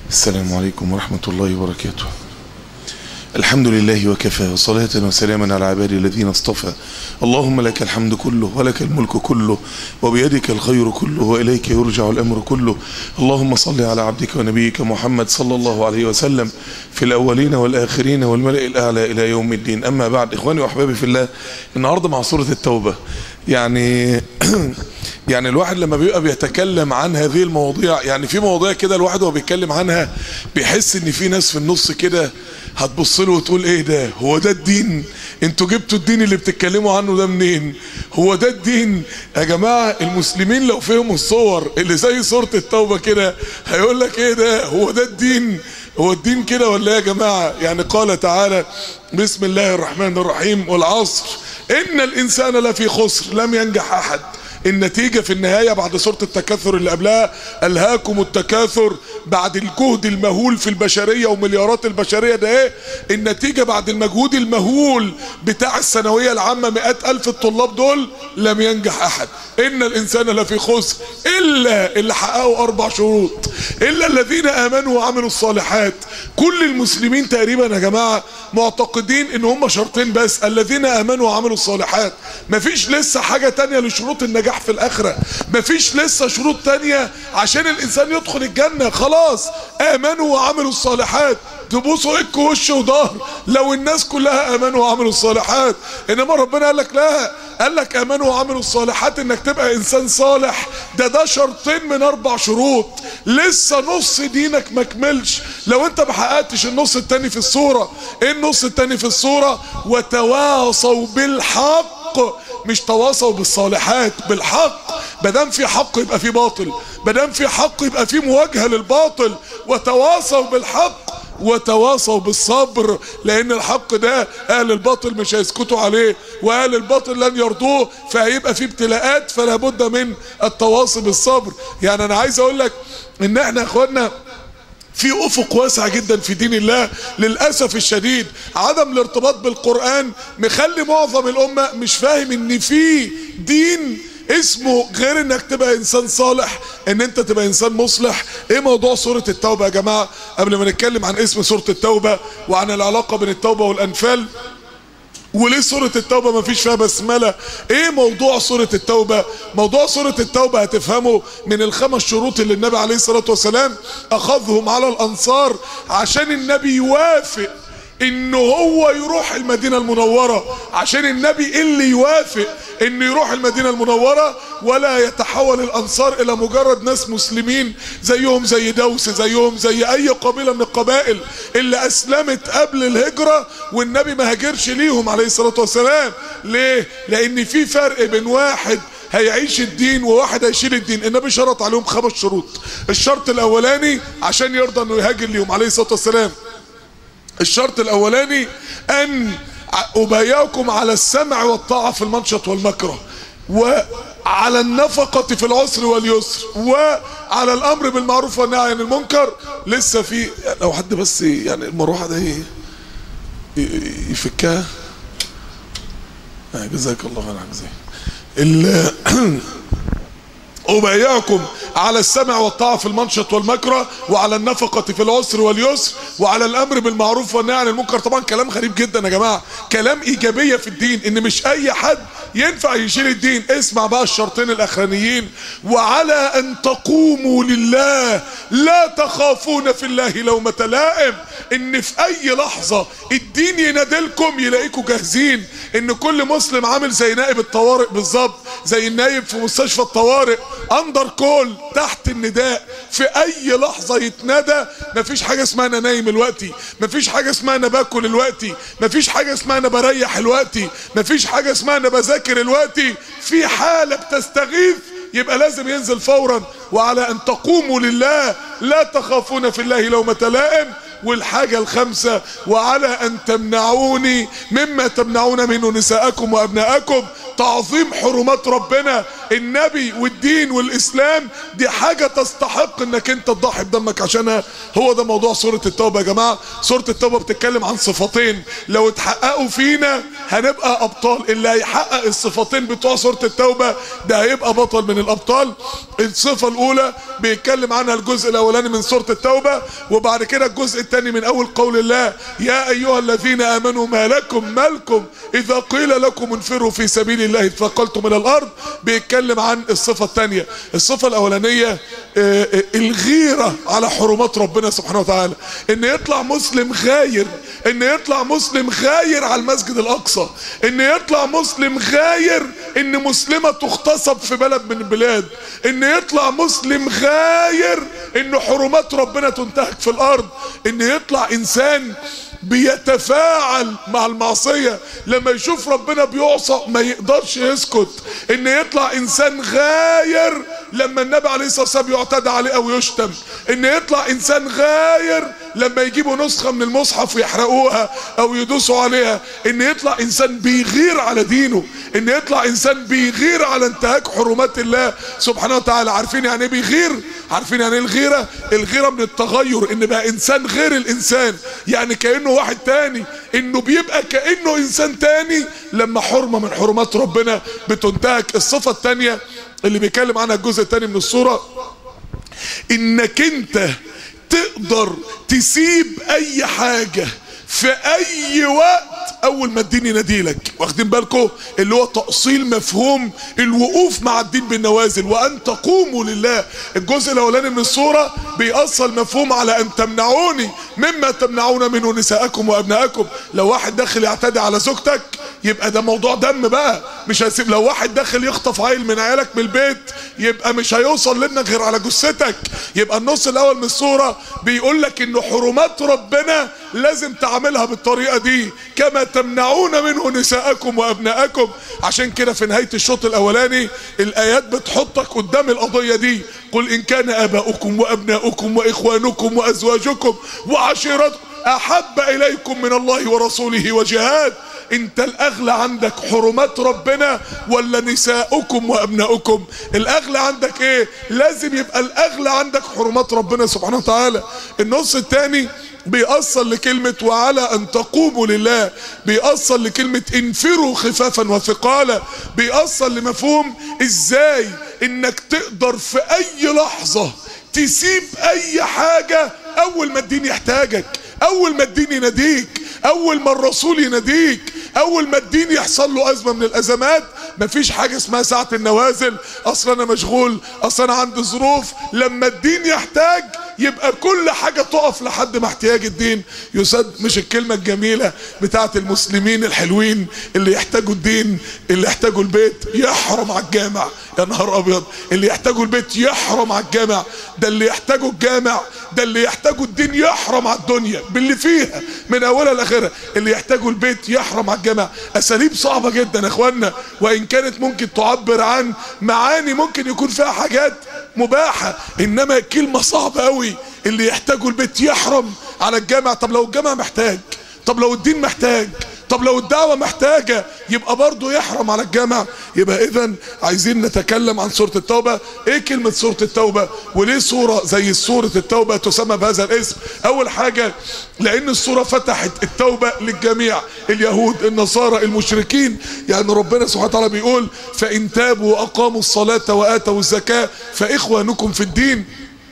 السلام عليكم ورحمة الله وبركاته الحمد لله وكفى وصلاة وسلاما على عبادي الذين اصطفى اللهم لك الحمد كله ولك الملك كله وبيدك الخير كله وإليك يرجع الأمر كله اللهم صل على عبدك ونبيك محمد صلى الله عليه وسلم في الأولين والآخرين والملأ الأعلى إلى يوم الدين أما بعد إخواني وأحبابي في الله النهاردة مع سورة التوبة يعني يعني الواحد لما بيبقى بيتكلم عن هذه المواضيع يعني في مواضيع كده الواحد وهو بيتكلم عنها بيحس ان في ناس في النص كده هتبص له وتقول ايه ده هو ده الدين انتوا جبتوا الدين اللي بتتكلموا عنه ده منين هو ده الدين يا جماعة المسلمين لو فهموا الصور اللي زي صورة التوبة كده هيقول لك ايه ده هو ده الدين هو الدين كده ولا يا جماعة يعني قال تعالى بسم الله الرحمن الرحيم والعصر ان الانسان لفي خسر لم ينجح احد النتيجة في النهاية بعد سورة التكاثر اللي قبلها ألهاكم التكاثر بعد الجهد المهول في البشرية ومليارات البشرية ده ايه النتيجة بعد المجهود المهول بتاع الثانوية العامة مئات ألف الطلاب دول لم ينجح أحد إن الإنسان لفي خسر إلا اللي حققوا أربع شروط إلا الذين آمنوا وعملوا الصالحات كل المسلمين تقريبا يا جماعة معتقدين إن هم شرطين بس الذين آمنوا وعملوا الصالحات مفيش لسه حاجة تانية لشروط النجاح في الآخرة مفيش لسه شروط تانية عشان الإنسان يدخل الجنة خلاص آمنوا وعملوا الصالحات تبوسوا ايدك وش وظهر لو الناس كلها امنوا وعملوا الصالحات انما ربنا قال لك لا قال لك امنوا وعملوا الصالحات انك تبقى انسان صالح ده ده شرطين من اربع شروط لسه نص دينك ما كملش لو انت ما حققتش النص التاني في الصوره ايه النص التاني في الصوره وتواصوا بالحق مش تواصوا بالصالحات بالحق بدام في حق يبقى في باطل بدام في حق يبقى في مواجهه للباطل وتواصوا بالحق وتواصوا بالصبر لان الحق ده اهل الباطل مش هيسكتوا عليه واهل الباطل لن يرضوه فهيبقى في ابتلاءات فلا بد من التواصي بالصبر يعني انا عايز اقول لك ان احنا يا اخوانا في افق واسع جدا في دين الله للاسف الشديد عدم الارتباط بالقران مخلي معظم الامه مش فاهم ان في دين اسمه غير انك تبقى انسان صالح ان انت تبقى انسان مصلح ايه موضوع سورة التوبة يا جماعة قبل ما نتكلم عن اسم سورة التوبة وعن العلاقة بين التوبة والانفال وليه سورة التوبة ما فيش فيها بسملة ايه موضوع سورة التوبة موضوع سورة التوبة هتفهمه من الخمس شروط اللي النبي عليه الصلاة والسلام اخذهم على الانصار عشان النبي يوافق ان هو يروح المدينة المنورة عشان النبي اللي يوافق انه يروح المدينة المنورة ولا يتحول الانصار الى مجرد ناس مسلمين زيهم زي دوس زيهم زي اي قبيلة من القبائل اللي اسلمت قبل الهجرة والنبي ما هاجرش ليهم عليه الصلاة والسلام ليه لان في فرق بين واحد هيعيش الدين وواحد هيشيل الدين النبي شرط عليهم خمس شروط الشرط الاولاني عشان يرضى انه يهاجر ليهم عليه الصلاة والسلام الشرط الاولاني ان ابايعكم على السمع والطاعة في المنشط والمكره وعلى النفقة في العسر واليسر وعلى الامر بالمعروف والنهي عن المنكر لسه في لو حد بس يعني المروحة ده يفكها جزاك الله خير جزاك أبايعكم على السمع والطاعة في المنشط والمكره وعلى النفقة في العسر واليسر وعلى الأمر بالمعروف والنهي عن المنكر طبعا كلام غريب جدا يا جماعة كلام إيجابية في الدين إن مش أي حد ينفع يشيل الدين اسمع بقى الشرطين الأخرانيين وعلى أن تقوموا لله لا تخافون في الله لومة لائم إن في أي لحظة الدين ينادلكم يلاقيكم جاهزين إن كل مسلم عامل زي نائب الطوارئ بالظبط زي النايب في مستشفى الطوارئ اندر كول تحت النداء في اي لحظة يتنادى مفيش حاجة اسمها انا نايم الوقتي مفيش حاجة اسمها انا باكل الوقتي مفيش حاجة اسمها انا بريح الوقتي مفيش حاجة اسمها انا بذاكر الوقتي في حالة بتستغيث يبقى لازم ينزل فورا وعلى ان تقوموا لله لا تخافون في الله لومة لائم والحاجة الخامسة وعلى ان تمنعوني مما تمنعون منه نساءكم وابناءكم تعظيم حرمات ربنا النبي والدين والاسلام دي حاجة تستحق انك انت تضحي بدمك عشانها هو ده موضوع سورة التوبة يا جماعة سورة التوبة بتتكلم عن صفتين لو اتحققوا فينا هنبقى ابطال اللي هيحقق الصفتين بتوع سورة التوبة ده هيبقى بطل من الابطال الصفة الاولى بيتكلم عنها الجزء الاولاني من سورة التوبة وبعد كده الجزء الثاني من اول قول الله يا ايها الذين امنوا ما لكم ما لكم اذا قيل لكم انفروا في سبيل الله اثقلتم من الارض بيتكلم عن الصفة الثانية الصفة الاولانية آه، آه، الغيرة على حرمات ربنا سبحانه وتعالى ان يطلع مسلم غاير ان يطلع مسلم غاير على المسجد الاقصى ان يطلع مسلم غاير ان مسلمة تغتصب في بلد من البلاد ان يطلع مسلم غاير ان حرمات ربنا تنتهك في الارض ان يطلع انسان بيتفاعل مع المعصية لما يشوف ربنا بيعصى ما يقدرش يسكت ان يطلع انسان غاير لما النبي عليه الصلاة والسلام يعتدى عليه او يشتم ان يطلع انسان غاير لما يجيبوا نسخة من المصحف ويحرقوها او يدوسوا عليها ان يطلع انسان بيغير على دينه ان يطلع انسان بيغير على انتهاك حرمات الله سبحانه وتعالى عارفين يعني ايه بيغير عارفين يعني ايه الغيرة الغيرة من التغير ان بقى انسان غير الانسان يعني كأنه واحد تاني انه بيبقى كأنه انسان تاني لما حرمة من حرمات ربنا بتنتهك الصفة التانية اللي بيتكلم عنها الجزء التاني من الصورة انك انت تقدر تسيب اي حاجة في اي وقت اول ما الدين يناديلك واخدين بالكم اللي هو تأصيل مفهوم الوقوف مع الدين بالنوازل وان تقوموا لله الجزء الاولاني من الصورة بيأصل مفهوم على ان تمنعوني مما تمنعون منه نساءكم وابناءكم لو واحد داخل يعتدي على زوجتك يبقى ده موضوع دم بقى مش هيسيب لو واحد داخل يخطف عيل من عيالك من البيت يبقى مش هيوصل لابنك غير على جثتك يبقى النص الاول من الصورة بيقول لك ان حرمات ربنا لازم تعملها بالطريقة دي كما تمنعون منه نساءكم وابناءكم عشان كده في نهاية الشوط الاولاني الايات بتحطك قدام القضية دي قل ان كان اباؤكم وابناؤكم واخوانكم وازواجكم وعشيرتكم احب اليكم من الله ورسوله وجهاد انت الاغلى عندك حرمات ربنا ولا نساؤكم وابناؤكم الاغلى عندك ايه لازم يبقى الاغلى عندك حرمات ربنا سبحانه وتعالى النص الثاني بيأصل لكلمة وعلى أن تقوموا لله بيأصل لكلمة انفروا خفافا وثقالا بيأصل لمفهوم ازاي انك تقدر في اي لحظة تسيب اي حاجة اول ما الدين يحتاجك اول ما الدين يناديك اول ما الرسول يناديك اول ما الدين يحصل له ازمه من الازمات مفيش حاجه اسمها ساعه النوازل اصل انا مشغول اصل انا عندي ظروف لما الدين يحتاج يبقى كل حاجة تقف لحد ما احتياج الدين يسد مش الكلمة الجميلة بتاعت المسلمين الحلوين اللي يحتاجوا الدين اللي يحتاجوا البيت يحرم على الجامع يا نهار ابيض اللي يحتاجوا البيت يحرم على الجامع ده اللي يحتاجوا الجامع ده اللي يحتاجوا الدين يحرم على الدنيا باللي فيها من اولها لاخرها اللي يحتاجوا البيت يحرم على الجامع اساليب صعبة جدا يا اخوانا وان كانت ممكن تعبر عن معاني ممكن يكون فيها حاجات مباحة انما كلمة صعبة قوي اللي يحتاجوا البيت يحرم على الجامع طب لو الجامع محتاج طب لو الدين محتاج طب لو الدعوة محتاجة يبقى برضه يحرم على الجامع يبقى اذا عايزين نتكلم عن سورة التوبة ايه كلمة سورة التوبة وليه سورة زي سورة التوبة تسمى بهذا الاسم اول حاجة لان السورة فتحت التوبة للجميع اليهود النصارى المشركين يعني ربنا سبحانه وتعالى بيقول فان تابوا واقاموا الصلاة واتوا الزكاة فاخوانكم في الدين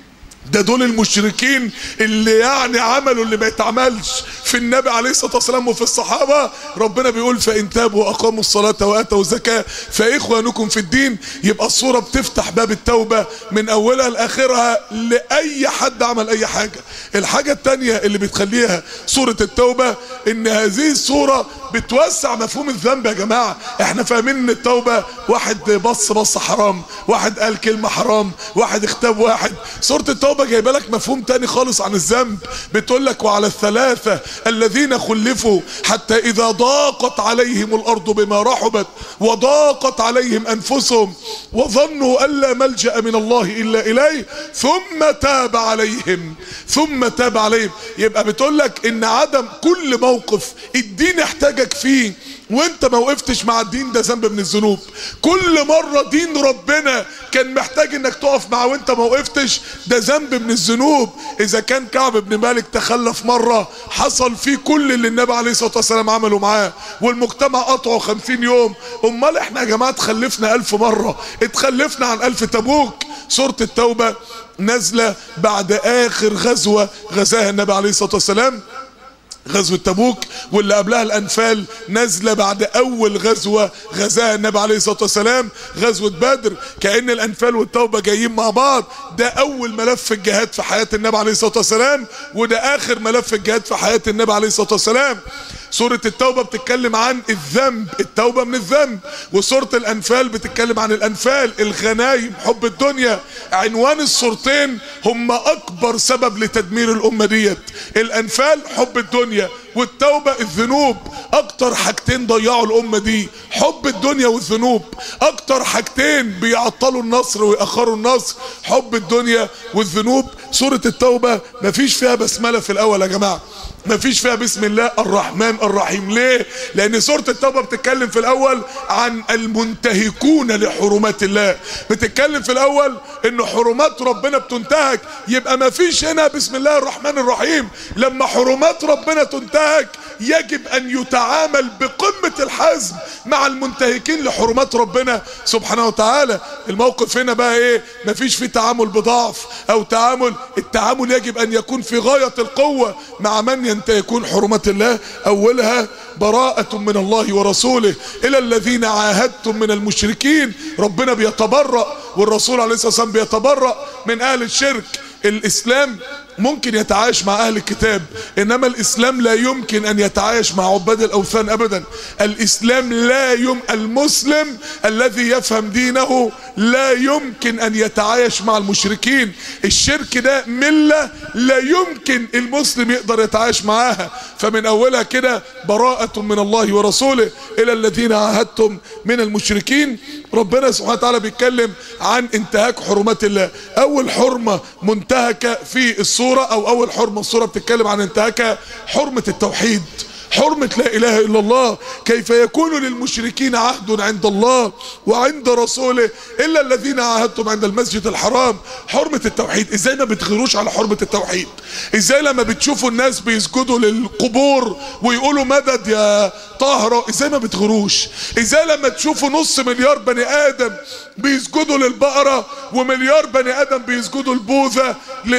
ده دول المشركين اللي يعني عملوا اللي ما يتعملش في النبي عليه الصلاة والسلام وفي الصحابة ربنا بيقول فإن تابوا وأقاموا الصلاة وآتوا الزكاة فإخوانكم في الدين يبقى الصورة بتفتح باب التوبة من أولها لآخرها لأي حد عمل أي حاجة الحاجة التانية اللي بتخليها سورة التوبة إن هذه الصورة بتوسع مفهوم الذنب يا جماعة احنا فاهمين ان التوبة واحد بص بص حرام واحد قال كلمة حرام واحد اختاب واحد سورة التوبة جايبه لك مفهوم تاني خالص عن الذنب بتقول لك وعلى الثلاثة الذين خلفوا حتى اذا ضاقت عليهم الارض بما رحبت وضاقت عليهم انفسهم وظنوا ان لا ملجأ من الله الا اليه ثم تاب عليهم ثم تاب عليهم يبقى بتقول لك ان عدم كل موقف الدين احتاجك فيه وانت ما وقفتش مع الدين ده ذنب من الذنوب كل مرة دين ربنا كان محتاج انك تقف معاه وانت ما وقفتش ده ذنب من الذنوب اذا كان كعب بن مالك تخلف مرة حصل فيه كل اللي النبي عليه الصلاة والسلام عمله معاه والمجتمع قطعه خمسين يوم امال احنا يا جماعة اتخلفنا الف مرة اتخلفنا عن الف تبوك سورة التوبة نازلة بعد اخر غزوة غزاها النبي عليه الصلاة والسلام غزوة تبوك واللي قبلها الأنفال نازلة بعد أول غزوة غزاها النبي عليه الصلاة والسلام غزوة بدر كأن الأنفال والتوبة جايين مع بعض ده أول ملف الجهاد في حياة النبي عليه الصلاة والسلام وده آخر ملف الجهاد في حياة النبي عليه الصلاة والسلام سورة التوبة بتتكلم عن الذنب التوبة من الذنب وسورة الأنفال بتتكلم عن الأنفال الغنايم حب الدنيا عنوان الصورتين هم أكبر سبب لتدمير الأمة ديت الأنفال حب الدنيا والتوبة الذنوب أكتر حاجتين ضيعوا الأمة دي حب الدنيا والذنوب أكتر حاجتين بيعطلوا النصر ويأخروا النصر حب الدنيا والذنوب سورة التوبة مفيش فيها بسملة في الأول يا جماعة مفيش فيها بسم الله الرحمن الرحيم ليه لان سورة التوبة بتتكلم في الاول عن المنتهكون لحرمات الله بتتكلم في الاول ان حرمات ربنا بتنتهك يبقى مفيش هنا بسم الله الرحمن الرحيم لما حرمات ربنا تنتهك يجب ان يتعامل بقمة الحزم مع المنتهكين لحرمات ربنا سبحانه وتعالى الموقف هنا بقى ايه مفيش في تعامل بضعف او تعامل التعامل يجب ان يكون في غاية القوة مع من ينتهكون حرمات الله اولها براءة من الله ورسوله الى الذين عاهدتم من المشركين ربنا بيتبرأ والرسول عليه الصلاة والسلام بيتبرأ من اهل الشرك الاسلام ممكن يتعايش مع اهل الكتاب انما الاسلام لا يمكن ان يتعايش مع عباد الاوثان ابدا الاسلام لا يم المسلم الذي يفهم دينه لا يمكن ان يتعايش مع المشركين الشرك ده ملة لا يمكن المسلم يقدر يتعايش معاها فمن اولها كده براءة من الله ورسوله الى الذين عاهدتم من المشركين ربنا سبحانه وتعالى بيتكلم عن انتهاك حرمات الله اول حرمة منتهكة في الصورة او اول حرمة الصورة بتتكلم عن انتهاكها حرمة التوحيد حرمة لا اله الا الله كيف يكون للمشركين عهد عند الله وعند رسوله الا الذين عاهدتم عند المسجد الحرام حرمة التوحيد ازاي ما بتغيروش على حرمة التوحيد ازاي لما بتشوفوا الناس بيسجدوا للقبور ويقولوا مدد يا طاهرة ازاي ما بتغيروش ازاي لما تشوفوا نص مليار بني ادم بيسجدوا للبقرة ومليار بني ادم بيسجدوا البوذا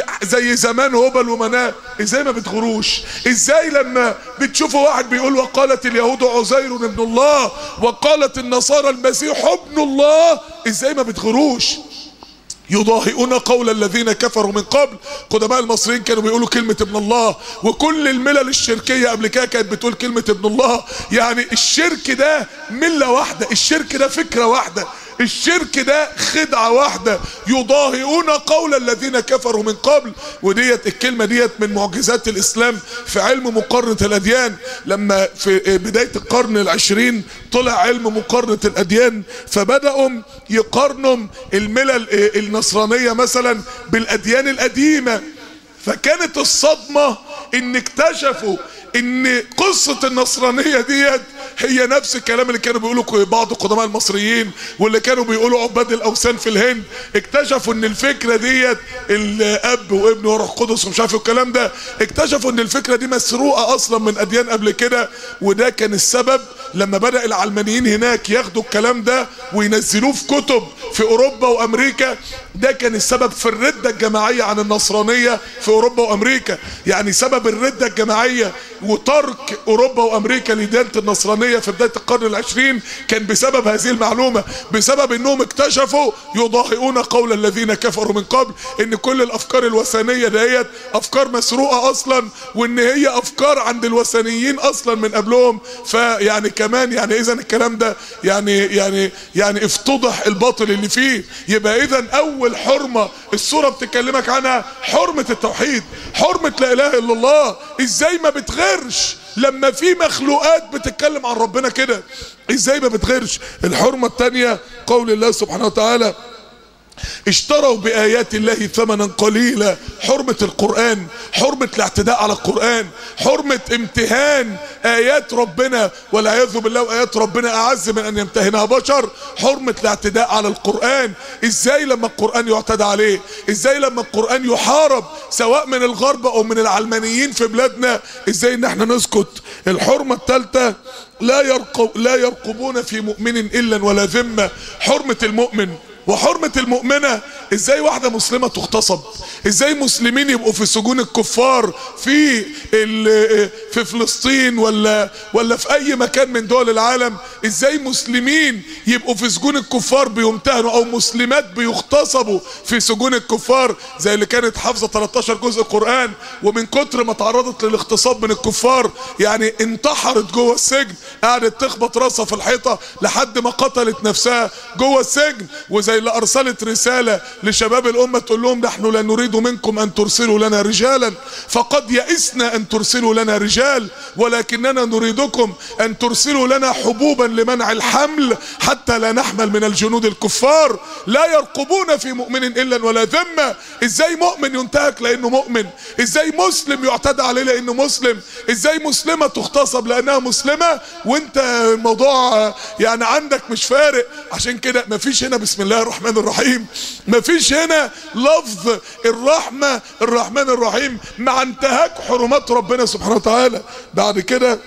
زي زمان هبل ومناه ازاي ما بتغروش ازاي لما بتشوفوا واحد بيقول وقالت اليهود عزير ابن الله وقالت النصارى المسيح ابن الله ازاي ما بتغروش يضاهئون قول الذين كفروا من قبل قدماء المصريين كانوا بيقولوا كلمة ابن الله وكل الملل الشركية قبل كده كانت بتقول كلمة ابن الله يعني الشرك ده ملة واحدة الشرك ده فكرة واحدة الشرك ده خدعة واحدة يضاهئون قول الذين كفروا من قبل وديت الكلمة ديت من معجزات الإسلام في علم مقارنة الأديان لما في بداية القرن العشرين طلع علم مقارنة الأديان فبدأوا يقارنوا الملل النصرانية مثلا بالأديان القديمة فكانت الصدمة ان اكتشفوا ان قصة النصرانية ديت هي نفس الكلام اللي كانوا بيقولوا بعض القدماء المصريين واللي كانوا بيقولوا عباد الاوثان في الهند اكتشفوا ان الفكرة ديت الاب وابن وروح قدس ومش عارف الكلام ده اكتشفوا ان الفكرة دي مسروقة اصلا من اديان قبل كده وده كان السبب لما بدأ العلمانيين هناك ياخدوا الكلام ده وينزلوه في كتب في اوروبا وامريكا ده كان السبب في الردة الجماعية عن النصرانية في اوروبا وامريكا يعني سبب الردة الجماعية وترك اوروبا وامريكا لديانة النصرانية في بداية القرن العشرين كان بسبب هذه المعلومة بسبب انهم اكتشفوا يضاهئون قول الذين كفروا من قبل ان كل الافكار الوثنية ديت افكار مسروقة اصلا وان هي افكار عند الوثنيين اصلا من قبلهم فيعني كمان يعني اذا الكلام ده يعني يعني يعني افتضح الباطل اللي فيه يبقى اذا اول حرمة السورة بتكلمك عنها حرمة التوحيد حرمة لا اله الا الله ازاي ما بتغيرش لما في مخلوقات بتتكلم عن ربنا كده ازاي ما بتغيرش الحرمة التانية قول الله سبحانه وتعالى اشتروا بآيات الله ثمنا قليلا حرمة القرآن حرمة الاعتداء على القرآن حرمة امتهان آيات ربنا والعياذ بالله وآيات ربنا أعز من أن يمتهنها بشر حرمة الاعتداء على القرآن ازاي لما القرآن يعتدى عليه ازاي لما القرآن يحارب سواء من الغرب أو من العلمانيين في بلادنا ازاي ان احنا نسكت الحرمة الثالثة لا يرقب لا يرقبون في مؤمن إلا ولا ذمة حرمة المؤمن وحرمة المؤمنة ازاي واحدة مسلمة تغتصب ازاي مسلمين يبقوا في سجون الكفار في في فلسطين ولا ولا في اي مكان من دول العالم ازاي مسلمين يبقوا في سجون الكفار بيمتهنوا او مسلمات بيغتصبوا في سجون الكفار زي اللي كانت حافظة 13 جزء قرآن ومن كتر ما تعرضت للاغتصاب من الكفار يعني انتحرت جوه السجن قعدت تخبط راسها في الحيطة لحد ما قتلت نفسها جوه السجن وزي اللي ارسلت رسالة لشباب الامة تقول لهم نحن لا نريد منكم ان ترسلوا لنا رجالا فقد يئسنا ان ترسلوا لنا رجال ولكننا نريدكم ان ترسلوا لنا حبوبا لمنع الحمل حتى لا نحمل من الجنود الكفار لا يرقبون في مؤمن الا ولا ذمة ازاي مؤمن ينتهك لانه مؤمن ازاي مسلم يعتدى عليه لانه مسلم ازاي مسلمة تغتصب لانها مسلمة وانت الموضوع يعني عندك مش فارق عشان كده مفيش هنا بسم الله الرحمن الرحيم مفيش هنا لفظ الرحمة الرحمن الرحيم مع انتهاك حرمات ربنا سبحانه وتعالى بعد كده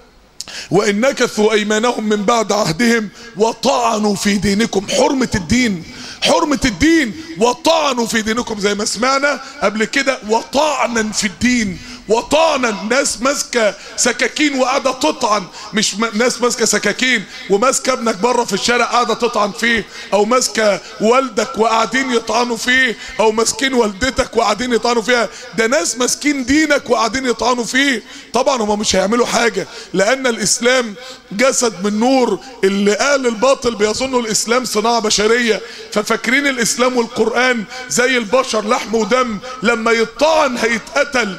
وإن نكثوا أيمانهم من بعد عهدهم وطعنوا في دينكم حرمة الدين حرمة الدين وطعنوا في دينكم زي ما سمعنا قبل كده وطعنا في الدين وطعنا ناس ماسكه سكاكين وقاعده تطعن مش م... ناس ماسكه سكاكين وماسكه ابنك بره في الشارع قاعده تطعن فيه او ماسكه والدك وقاعدين يطعنوا فيه او ماسكين والدتك وقاعدين يطعنوا فيها ده ناس ماسكين دينك وقاعدين يطعنوا فيه طبعا هم مش هيعملوا حاجه لان الاسلام جسد من نور اللي قال الباطل بيظنوا الاسلام صناعه بشريه ففاكرين الاسلام والقران زي البشر لحم ودم لما يطعن هيتقتل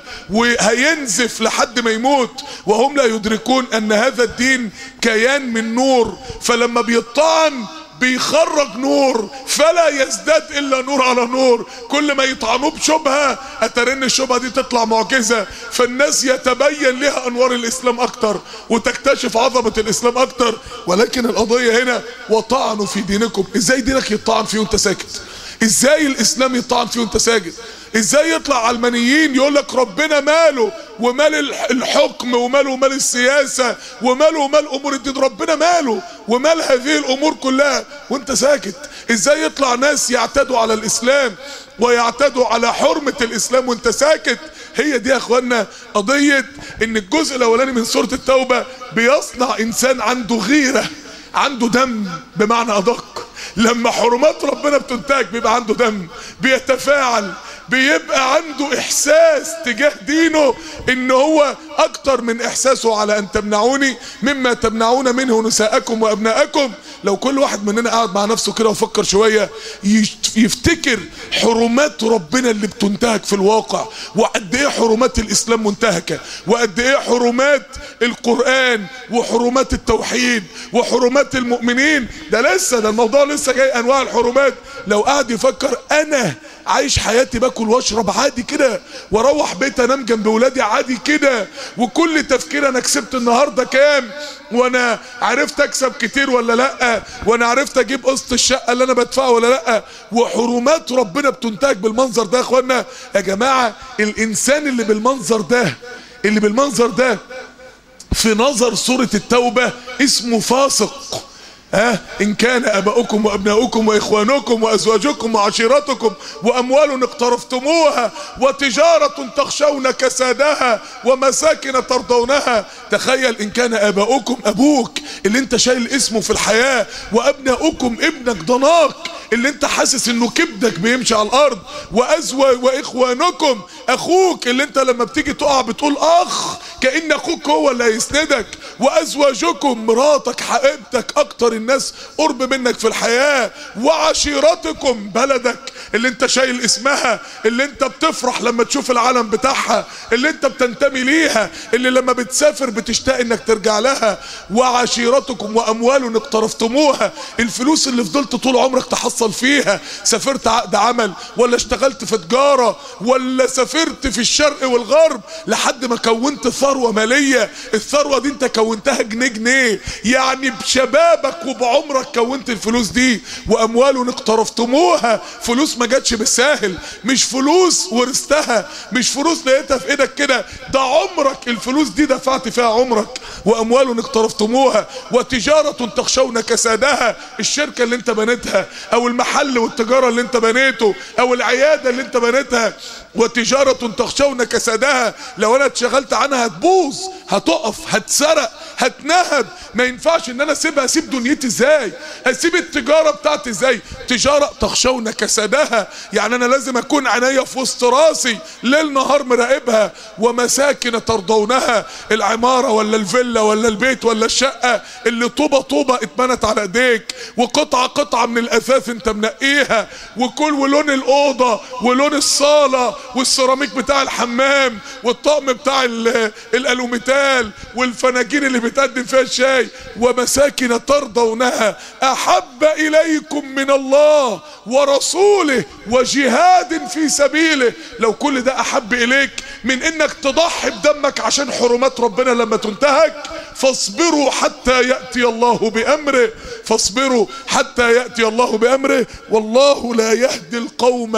وهينزف لحد ما يموت وهم لا يدركون ان هذا الدين كيان من نور فلما بيطعن بيخرج نور فلا يزداد الا نور على نور كل ما يطعنوه بشبهه اترن الشبهه دي تطلع معجزه فالناس يتبين لها انوار الاسلام اكتر وتكتشف عظمه الاسلام اكتر ولكن القضيه هنا وطعنوا في دينكم ازاي دينك يطعن فيه وانت ساكت ازاي الاسلام يطعن فيه وانت ساجد ازاي يطلع علمانيين يقول لك ربنا ماله ومال الحكم وماله ومال السياسة وماله ومال امور الدين ربنا ماله ومال هذه الامور كلها وانت ساكت ازاي يطلع ناس يعتدوا على الاسلام ويعتدوا على حرمة الاسلام وانت ساكت هي دي يا اخوانا قضية ان الجزء الاولاني من سورة التوبة بيصنع انسان عنده غيرة عنده دم بمعنى ادق لما حرمات ربنا بتنتهك بيبقى عنده دم بيتفاعل بيبقى عنده احساس تجاه دينه ان هو اكتر من احساسه على ان تمنعوني مما تمنعون منه نساءكم وابناءكم لو كل واحد مننا قاعد مع نفسه كده وفكر شوية يفتكر حرمات ربنا اللي بتنتهك في الواقع وقد ايه حرمات الاسلام منتهكة وقد ايه حرمات القرآن وحرمات التوحيد وحرمات المؤمنين ده لسه ده الموضوع لسه جاي انواع الحرمات لو قاعد يفكر انا عايش حياتي باكل واشرب عادي كده واروح بيت انام جنب ولادي عادي كده وكل تفكير انا كسبت النهارده كام وانا عرفت اكسب كتير ولا لا وانا عرفت اجيب قسط الشقه اللي انا بدفعها ولا لا وحرمات ربنا بتنتهك بالمنظر ده يا اخوانا يا جماعه الانسان اللي بالمنظر ده اللي بالمنظر ده في نظر سوره التوبه اسمه فاسق ها إن كان أباؤكم وأبناؤكم وإخوانكم وأزواجكم وعشيرتكم وأموال اقترفتموها وتجارة تخشون كسادها ومساكن ترضونها تخيل إن كان أباؤكم أبوك اللي أنت شايل اسمه في الحياة وأبناؤكم ابنك ضناك اللي انت حاسس انه كبدك بيمشي على الارض وازوى واخوانكم اخوك اللي انت لما بتيجي تقع بتقول اخ كان اخوك هو اللي هيسندك وازواجكم مراتك حبيبتك اكتر الناس قرب منك في الحياة وعشيرتكم بلدك اللي انت شايل اسمها اللي انت بتفرح لما تشوف العالم بتاعها اللي انت بتنتمي ليها اللي لما بتسافر بتشتاق انك ترجع لها وعشيرتكم واموال اقترفتموها الفلوس اللي فضلت طول عمرك تحصل فيها سافرت عقد عمل ولا اشتغلت في تجارة ولا سافرت في الشرق والغرب لحد ما كونت ثروة مالية الثروة دي انت كونتها جنيه جنيه يعني بشبابك وبعمرك كونت الفلوس دي واموال اقترفتموها فلوس ما جاتش بالساهل مش فلوس ورثتها مش فلوس لقيتها في ايدك كده ده عمرك الفلوس دي دفعت فيها عمرك واموال اقترفتموها وتجارة تخشون كسادها الشركة اللي انت بنيتها او المحل والتجارة اللي انت بنيته او العيادة اللي انت بنيتها وتجارة تخشون كسادها لو انا اتشغلت عنها هتبوظ هتقف هتسرق هتنهب ما ينفعش ان انا اسيبها اسيب دنيتي ازاي اسيب التجارة بتاعتي ازاي تجارة تخشون كسادها يعني انا لازم اكون عينيا في وسط راسي ليل نهار مراقبها ومساكن ترضونها العمارة ولا الفيلا ولا البيت ولا الشقة اللي طوبة طوبة اتبنت على ايديك وقطعة قطعة من الاثاث انت منقيها وكل ولون الاوضة ولون الصالة والسيراميك بتاع الحمام والطقم بتاع الالوميتال والفناجين اللي بتقدم فيها الشاي ومساكن ترضونها احب اليكم من الله ورسوله وجهاد في سبيله لو كل ده احب اليك من انك تضحي بدمك عشان حرمات ربنا لما تنتهك فاصبروا حتى يأتي الله بأمره فاصبروا حتى يأتي الله بأمره والله لا يهدي القوم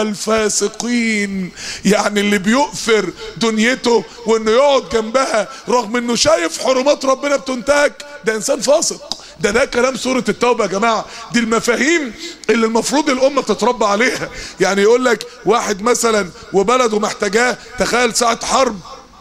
الفاسقين يعني اللي بيؤثر دنيته وانه يقعد جنبها رغم انه شايف حرمات ربنا بتنتهك ده انسان فاسق ده ده كلام سورة التوبة يا جماعة دي المفاهيم اللي المفروض الأمة تتربى عليها يعني يقول لك واحد مثلا وبلده محتاجاه تخيل ساعة حرب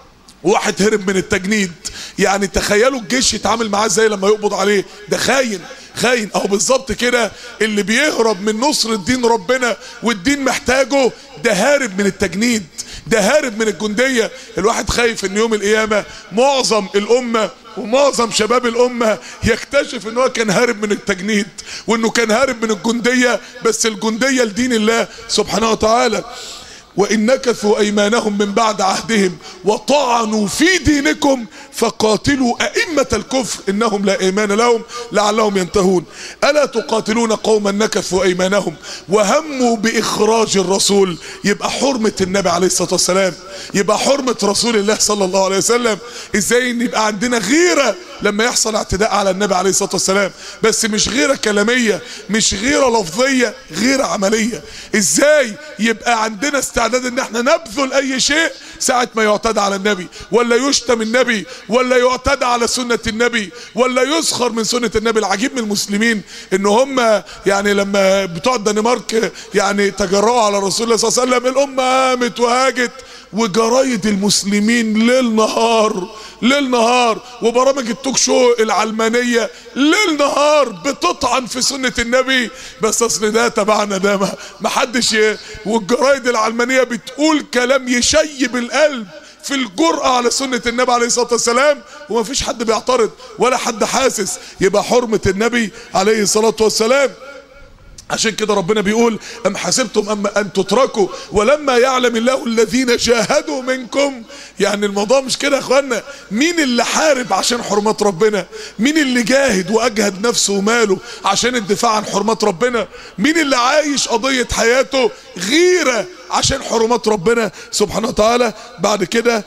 واحد هرب من التجنيد يعني تخيلوا الجيش يتعامل معاه ازاي لما يقبض عليه ده خاين خاين اهو بالظبط كده اللي بيهرب من نصر الدين ربنا والدين محتاجه ده هارب من التجنيد ده هارب من الجندية الواحد خايف ان يوم القيامة معظم الامة ومعظم شباب الامة يكتشف ان هو كان هارب من التجنيد وانه كان هارب من الجندية بس الجندية لدين الله سبحانه وتعالى وإن نكثوا أيمانهم من بعد عهدهم وطعنوا في دينكم فقاتلوا أئمة الكفر إنهم لا إيمان لهم لعلهم ينتهون ألا تقاتلون قوما نكثوا أيمانهم وهموا بإخراج الرسول يبقى حرمة النبي عليه الصلاة والسلام يبقى حرمة رسول الله صلى الله عليه وسلم إزاي إن يبقى عندنا غيرة لما يحصل اعتداء على النبي عليه الصلاة والسلام بس مش غيرة كلامية مش غيرة لفظية غيرة عملية إزاي يبقى عندنا استعداد إن احنا نبذل أي شيء ساعة ما يعتدى على النبي ولا يشتم النبي ولا يعتدى على سنة النبي ولا يسخر من سنة النبي العجيب من المسلمين ان هم يعني لما بتوع الدنمارك يعني تجرؤوا على رسول الله صلى الله عليه وسلم الامة قامت وهاجت وجرايد المسلمين ليل نهار ليل نهار وبرامج التوك شو العلمانية ليل نهار بتطعن في سنة النبي بس اصل ده تبعنا ده ما ما حدش ي... والجرايد العلمانية بتقول كلام يشيب القلب في الجرأة على سنة النبي عليه الصلاة والسلام وما فيش حد بيعترض ولا حد حاسس يبقى حرمة النبي عليه الصلاة والسلام عشان كده ربنا بيقول أم حسبتم أم أن تتركوا ولما يعلم الله الذين جاهدوا منكم يعني الموضوع مش كده يا اخوانا مين اللي حارب عشان حرمات ربنا مين اللي جاهد وأجهد نفسه وماله عشان الدفاع عن حرمات ربنا مين اللي عايش قضية حياته غيرة عشان حرمات ربنا سبحانه وتعالى بعد كده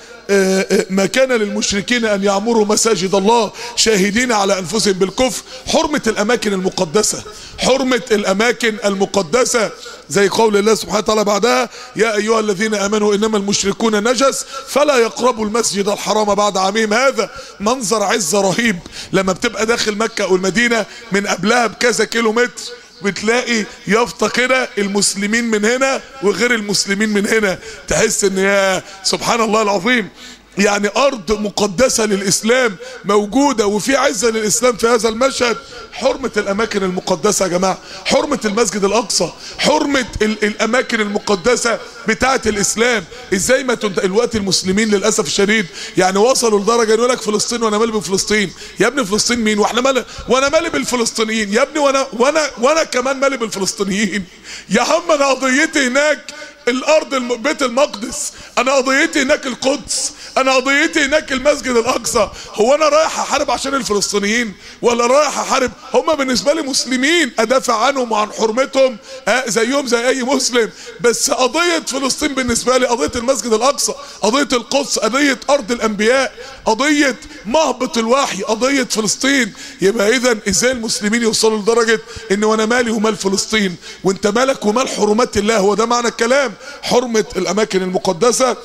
ما كان للمشركين ان يعمروا مساجد الله شاهدين على انفسهم بالكفر حرمة الاماكن المقدسة حرمة الاماكن المقدسة زي قول الله سبحانه وتعالى بعدها يا ايها الذين امنوا انما المشركون نجس فلا يقربوا المسجد الحرام بعد عامهم هذا منظر عزة رهيب لما بتبقى داخل مكة او المدينة من قبلها بكذا كيلو متر بتلاقي يافطة كده المسلمين من هنا وغير المسلمين من هنا تحس ان يا سبحان الله العظيم يعني ارض مقدسه للاسلام موجوده وفي عزه للاسلام في هذا المشهد حرمه الاماكن المقدسه يا جماعه حرمه المسجد الاقصى حرمه ال الاماكن المقدسه بتاعه الاسلام ازاي ما تنت... الوقت المسلمين للاسف الشديد يعني وصلوا لدرجه يقول لك فلسطين وانا مالي بفلسطين يا ابني فلسطين مين واحنا مالي وانا مالي بالفلسطينيين يا ابني وانا وانا وانا كمان مالي بالفلسطينيين يا عم انا قضيتي هناك الارض الم... بيت المقدس انا قضيتي هناك القدس انا قضيتي هناك المسجد الاقصى هو انا رايح احارب عشان الفلسطينيين ولا رايح احارب هم بالنسبه لي مسلمين ادافع عنهم وعن حرمتهم آه زيهم زي اي مسلم بس قضيه فلسطين بالنسبه لي قضيه المسجد الاقصى قضيه القدس قضيه ارض الانبياء قضيه مهبط الوحي قضيه فلسطين يبقى اذا ازاي المسلمين يوصلوا لدرجه ان وانا مالي ومال فلسطين وانت مالك ومال حرمات الله هو ده معنى الكلام حرمه الاماكن المقدسه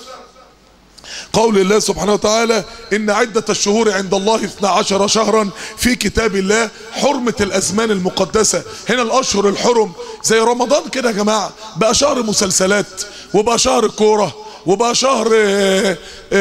قول الله سبحانه وتعالى إن عدة الشهور عند الله 12 شهرا في كتاب الله حرمة الأزمان المقدسة هنا الأشهر الحرم زي رمضان كده يا جماعة بقى شهر مسلسلات وبقى شهر كورة وبقى شهر آآ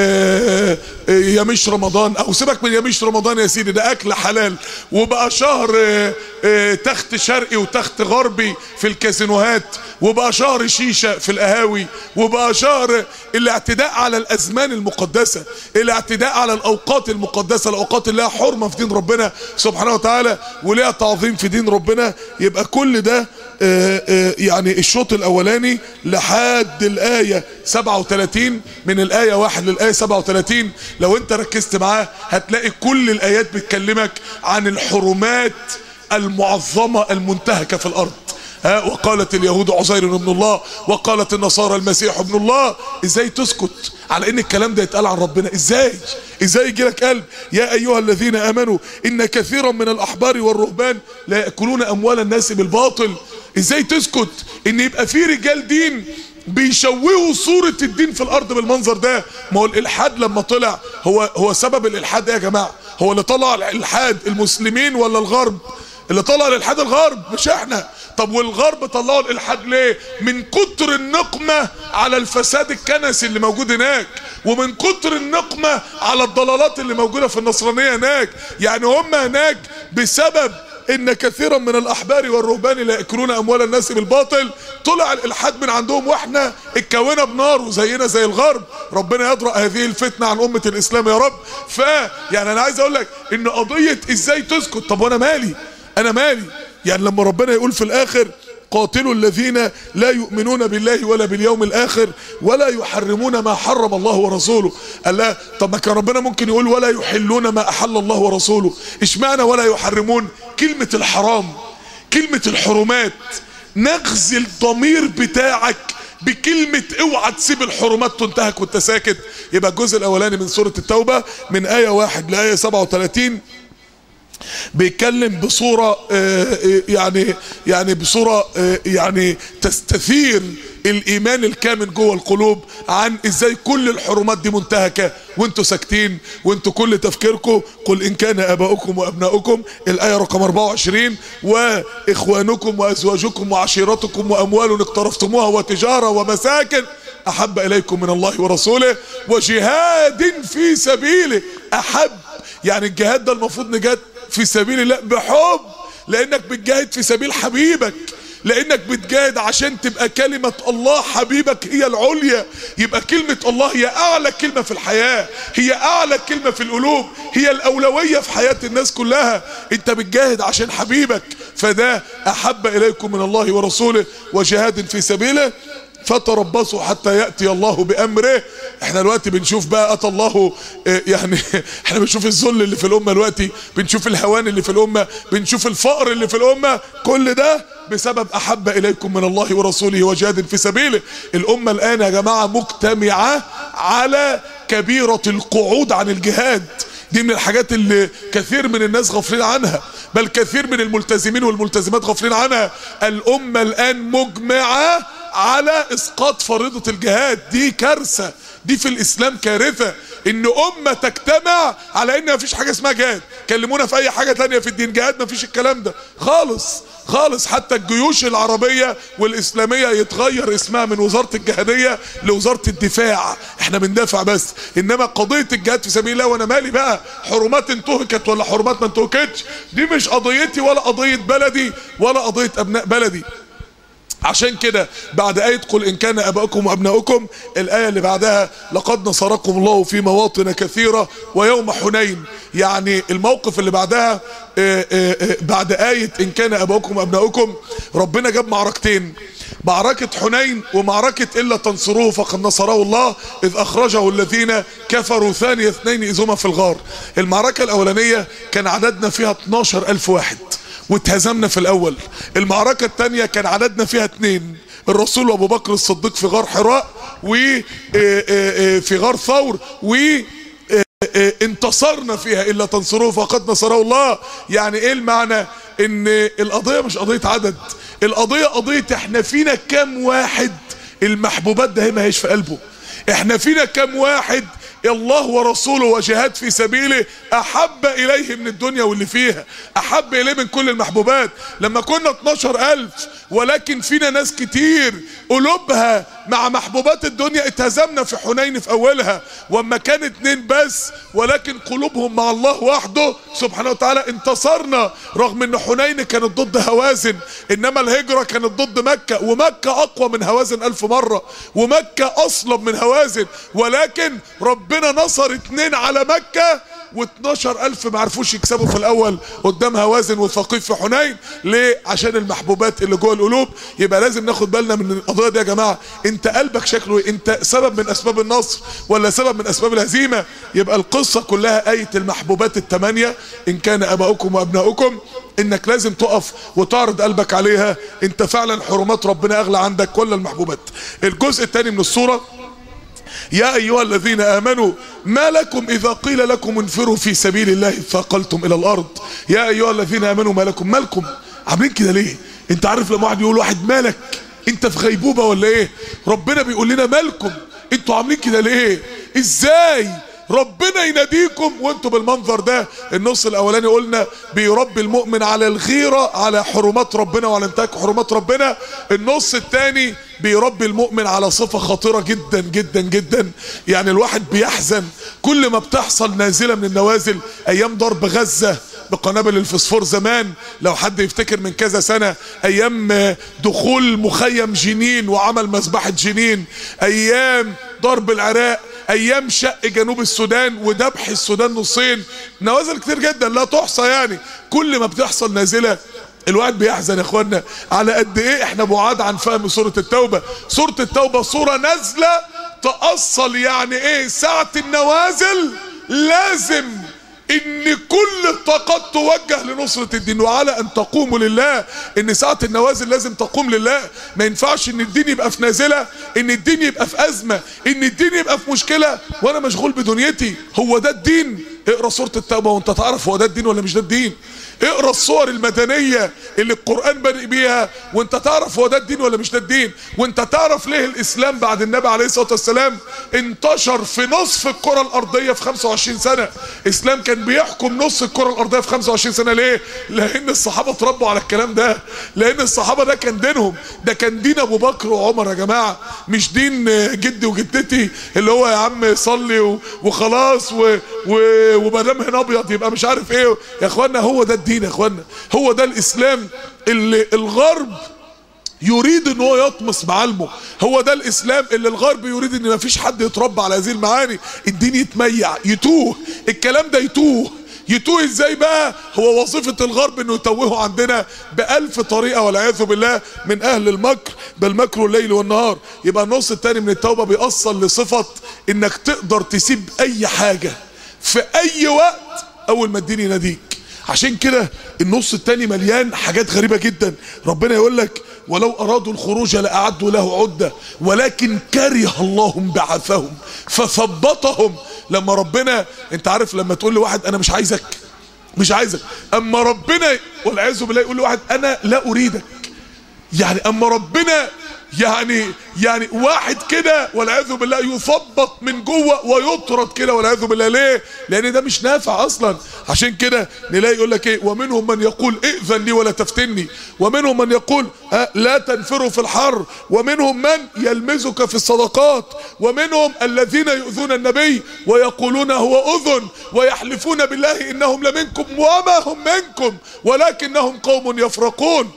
آآ يميش رمضان او سيبك من يميش رمضان يا سيدي ده اكل حلال وبقى شهر آآ تخت شرقي وتخت غربي في الكازينوهات وبقى شهر شيشة في القهاوي وبقى شهر الاعتداء على الازمان المقدسة الاعتداء على الاوقات المقدسة الاوقات اللي لها حرمة في دين ربنا سبحانه وتعالى ولها تعظيم في دين ربنا يبقى كل ده يعني الشوط الاولاني لحد الايه 37 من الايه 1 للايه 37 لو انت ركزت معاه هتلاقي كل الايات بتكلمك عن الحرمات المعظمه المنتهكه في الارض ها وقالت اليهود عزير ابن الله وقالت النصارى المسيح ابن الله ازاي تسكت على ان الكلام ده يتقال عن ربنا ازاي ازاي يجي لك قلب يا ايها الذين امنوا ان كثيرا من الاحبار والرهبان لا ياكلون اموال الناس بالباطل ازاي تسكت ان يبقى في رجال دين بيشوهوا صورة الدين في الارض بالمنظر ده ما هو الالحاد لما طلع هو هو سبب الالحاد ايه يا جماعة هو اللي طلع الالحاد المسلمين ولا الغرب اللي طلع الالحاد الغرب مش احنا طب والغرب طلعوا الالحاد ليه من كتر النقمة على الفساد الكنسي اللي موجود هناك ومن كتر النقمة على الضلالات اللي موجودة في النصرانية هناك يعني هم هناك بسبب ان كثيرا من الاحبار والرهبان لا ياكلون اموال الناس بالباطل طلع الالحاد من عندهم واحنا اتكونا بنار وزينا زي الغرب ربنا يدرأ هذه الفتنه عن امه الاسلام يا رب ف يعني انا عايز اقول لك ان قضيه ازاي تسكت طب وانا مالي انا مالي يعني لما ربنا يقول في الاخر قاتلوا الذين لا يؤمنون بالله ولا باليوم الاخر ولا يحرمون ما حرم الله ورسوله قال لا طب ما كان ربنا ممكن يقول ولا يحلون ما احل الله ورسوله اشمعنى ولا يحرمون كلمة الحرام كلمة الحرمات نغزي الضمير بتاعك بكلمة اوعى تسيب الحرمات تنتهك وانت ساكت يبقى الجزء الاولاني من سورة التوبة من اية واحد لآية 37 بيتكلم بصورة يعني يعني بصورة يعني تستثير الايمان الكامن جوه القلوب عن ازاي كل الحرمات دي منتهكه وانتوا ساكتين وانتوا كل تفكيركم قل ان كان اباؤكم وابناؤكم الايه رقم 24 واخوانكم وازواجكم وعشيرتكم واموال اقترفتموها وتجاره ومساكن احب اليكم من الله ورسوله وجهاد في سبيله احب يعني الجهاد ده المفروض نجاهد في سبيل الله بحب لانك بتجاهد في سبيل حبيبك لانك بتجاهد عشان تبقى كلمة الله حبيبك هي العليا يبقى كلمة الله هي اعلى كلمة في الحياة هي اعلى كلمة في القلوب هي الاولوية في حياة الناس كلها انت بتجاهد عشان حبيبك فده احب اليكم من الله ورسوله وجهاد في سبيله فتربصوا حتى يأتي الله بأمره احنا دلوقتي بنشوف بقى أتى الله اه يعني احنا بنشوف الذل اللي في الأمة دلوقتي بنشوف الهوان اللي في الأمة بنشوف الفقر اللي في الأمة كل ده بسبب أحب إليكم من الله ورسوله وجهاد في سبيله الأمة الآن يا جماعة مجتمعة على كبيرة القعود عن الجهاد دي من الحاجات اللي كثير من الناس غافلين عنها بل كثير من الملتزمين والملتزمات غافلين عنها الأمة الآن مجمعة على اسقاط فريضة الجهاد دي كارثة دي في الاسلام كارثة ان امه تجتمع على ان مفيش حاجه اسمها جهاد كلمونا في اي حاجه تانية في الدين جهاد مفيش الكلام ده خالص خالص حتى الجيوش العربية والإسلامية يتغير اسمها من وزارة الجهادية لوزارة الدفاع احنا بندافع بس انما قضية الجهاد في سبيل الله وانا مالي بقى حرمات انتهكت ولا حرمات ما انتهكتش دي مش قضيتي ولا قضية بلدي ولا قضية ابناء بلدي عشان كده بعد آية قل إن كان أباؤكم وأبناؤكم الآية اللي بعدها لقد نصركم الله في مواطن كثيرة ويوم حنين يعني الموقف اللي بعدها آآ آآ بعد آية إن كان أباؤكم وأبناؤكم ربنا جاب معركتين معركة حنين ومعركة إلا تنصروه فقد نصره الله إذ أخرجه الذين كفروا ثاني اثنين إذ هما في الغار المعركة الأولانية كان عددنا فيها 12 ألف واحد واتهزمنا في الاول المعركة التانية كان عددنا فيها اتنين الرسول وابو بكر الصديق في غار حراء وفي غار ثور و انتصرنا فيها الا تنصروه فقد نصره الله يعني ايه المعنى ان القضية مش قضية عدد القضية قضية احنا فينا كام واحد المحبوبات ده ما هيش في قلبه احنا فينا كام واحد الله ورسوله وجهاد في سبيله احب اليه من الدنيا واللي فيها احب اليه من كل المحبوبات لما كنا 12 الف ولكن فينا ناس كتير قلوبها مع محبوبات الدنيا اتهزمنا في حنين في اولها واما كان اتنين بس ولكن قلوبهم مع الله وحده سبحانه وتعالى انتصرنا رغم ان حنين كانت ضد هوازن انما الهجرة كانت ضد مكة ومكة اقوى من هوازن الف مرة ومكة اصلب من هوازن ولكن ربنا نصر اتنين على مكة و12 ألف ما عرفوش يكسبوا في الأول قدام هوازن وثقيف في حنين ليه؟ عشان المحبوبات اللي جوه القلوب يبقى لازم ناخد بالنا من القضية دي يا جماعة أنت قلبك شكله إيه؟ أنت سبب من أسباب النصر ولا سبب من أسباب الهزيمة يبقى القصة كلها آية المحبوبات الثمانية إن كان أباؤكم وأبناؤكم انك لازم تقف وتعرض قلبك عليها انت فعلا حرمات ربنا اغلى عندك ولا المحبوبات الجزء الثاني من الصورة يا ايها الذين امنوا ما لكم اذا قيل لكم انفروا في سبيل الله ثاقلتم الى الارض يا ايها الذين امنوا ما لكم مالكم عاملين كده ليه انت عارف لما واحد يقول واحد مالك انت في غيبوبة ولا ايه ربنا بيقول لنا مالكم انتوا عاملين كده ليه ازاي ربنا يناديكم وانتوا بالمنظر ده النص الاولاني قلنا بيربي المؤمن على الغيرة على حرمات ربنا وعلى انتهاك حرمات ربنا النص الثاني بيربي المؤمن على صفة خطيرة جدا جدا جدا يعني الواحد بيحزن كل ما بتحصل نازلة من النوازل ايام ضرب غزة بقنابل الفسفور زمان لو حد يفتكر من كذا سنة ايام دخول مخيم جنين وعمل مذبحة جنين ايام ضرب العراق ايام شق جنوب السودان وذبح السودان نصين نوازل كتير جدا لا تحصى يعني كل ما بتحصل نازله الواحد بيحزن يا اخوانا على قد ايه احنا بعاد عن فهم سوره التوبه سوره التوبه سوره نازله تاصل يعني ايه ساعه النوازل لازم ان كل الطاقات توجه لنصرة الدين وعلى ان تقوموا لله ان ساعة النوازل لازم تقوم لله ما ينفعش ان الدين يبقى في نازلة ان الدين يبقى في ازمة ان الدين يبقى في مشكلة وانا مشغول بدنيتي هو ده الدين اقرا سورة التوبة وانت تعرف هو ده الدين ولا مش ده الدين اقرا الصور المدنية اللي القرآن بادئ بيها وانت تعرف هو ده الدين ولا مش ده الدين وانت تعرف ليه الاسلام بعد النبي عليه الصلاة والسلام انتشر في نصف الكرة الارضية في 25 سنة اسلام كان بيحكم نص الكرة الارضية في 25 سنة ليه لان الصحابة اتربوا على الكلام ده لان الصحابة ده كان دينهم ده كان دين ابو بكر وعمر يا جماعة مش دين جدي وجدتي اللي هو يا عم صلي وخلاص و... و... وما دام هنا ابيض يبقى مش عارف ايه يا اخوانا هو ده الدين يا اخوانا هو ده الاسلام اللي الغرب يريد ان هو يطمس معالمه هو ده الاسلام اللي الغرب يريد ان مفيش حد يتربى على هذه المعاني الدين يتميع يتوه الكلام ده يتوه يتوه ازاي بقى هو وظيفة الغرب انه يتوهه عندنا بألف طريقة والعياذ بالله من اهل المكر بل مكر الليل والنهار يبقى النص التاني من التوبة بيأصل لصفة انك تقدر تسيب اي حاجة في اي وقت اول ما الدين يناديك عشان كده النص التاني مليان حاجات غريبة جدا ربنا يقول لك ولو أرادوا الخروج لأعدوا له عدة ولكن كره الله بعثهم فثبطهم لما ربنا انت عارف لما تقول لواحد انا مش عايزك مش عايزك اما ربنا والعياذ بالله يقول لواحد انا لا اريدك يعني اما ربنا يعني يعني واحد كده والعياذ بالله يثبط من جوه ويطرد كده والعياذ بالله ليه لان ده مش نافع اصلا عشان كده نلاقي يقول لك ايه ومنهم من يقول ائذن لي ولا تفتني ومنهم من يقول آه لا تنفروا في الحر ومنهم من يلمزك في الصدقات ومنهم الذين يؤذون النبي ويقولون هو اذن ويحلفون بالله انهم لمنكم وما هم منكم ولكنهم قوم يفرقون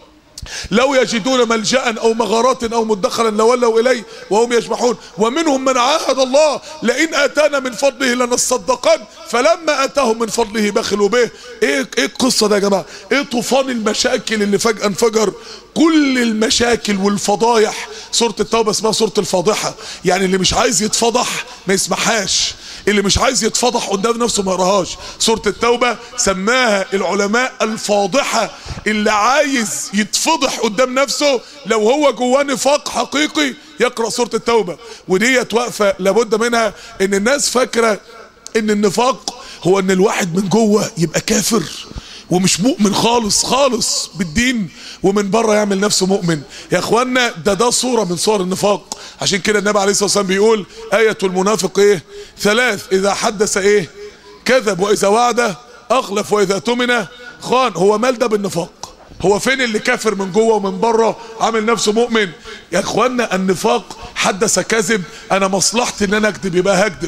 لو يجدون ملجأ او مغارات او مدخلا لولوا اليه وهم يجمحون ومنهم من عاهد الله لئن اتانا من فضله لنصدقن فلما اتاهم من فضله بخلوا به ايه ايه القصه ده يا جماعه ايه طوفان المشاكل اللي فجاه انفجر كل المشاكل والفضايح سوره التوبه اسمها سوره الفاضحه يعني اللي مش عايز يتفضح ما يسمعهاش اللي مش عايز يتفضح قدام نفسه ما يقراهاش سوره التوبه سماها العلماء الفاضحه اللي عايز يتفضح قدام نفسه لو هو جواه نفاق حقيقي يقرا سوره التوبه وديت واقفه لابد منها ان الناس فاكره ان النفاق هو ان الواحد من جوه يبقى كافر ومش مؤمن خالص خالص بالدين ومن بره يعمل نفسه مؤمن يا اخوانا ده ده صورة من صور النفاق عشان كده النبي عليه الصلاة والسلام بيقول آية المنافق ايه ثلاث اذا حدث ايه كذب واذا وعد اخلف واذا اؤتمن خان هو مال ده بالنفاق هو فين اللي كافر من جوه ومن بره عامل نفسه مؤمن يا اخوانا النفاق حدث كذب انا مصلحتي ان انا اكذب يبقى هكذب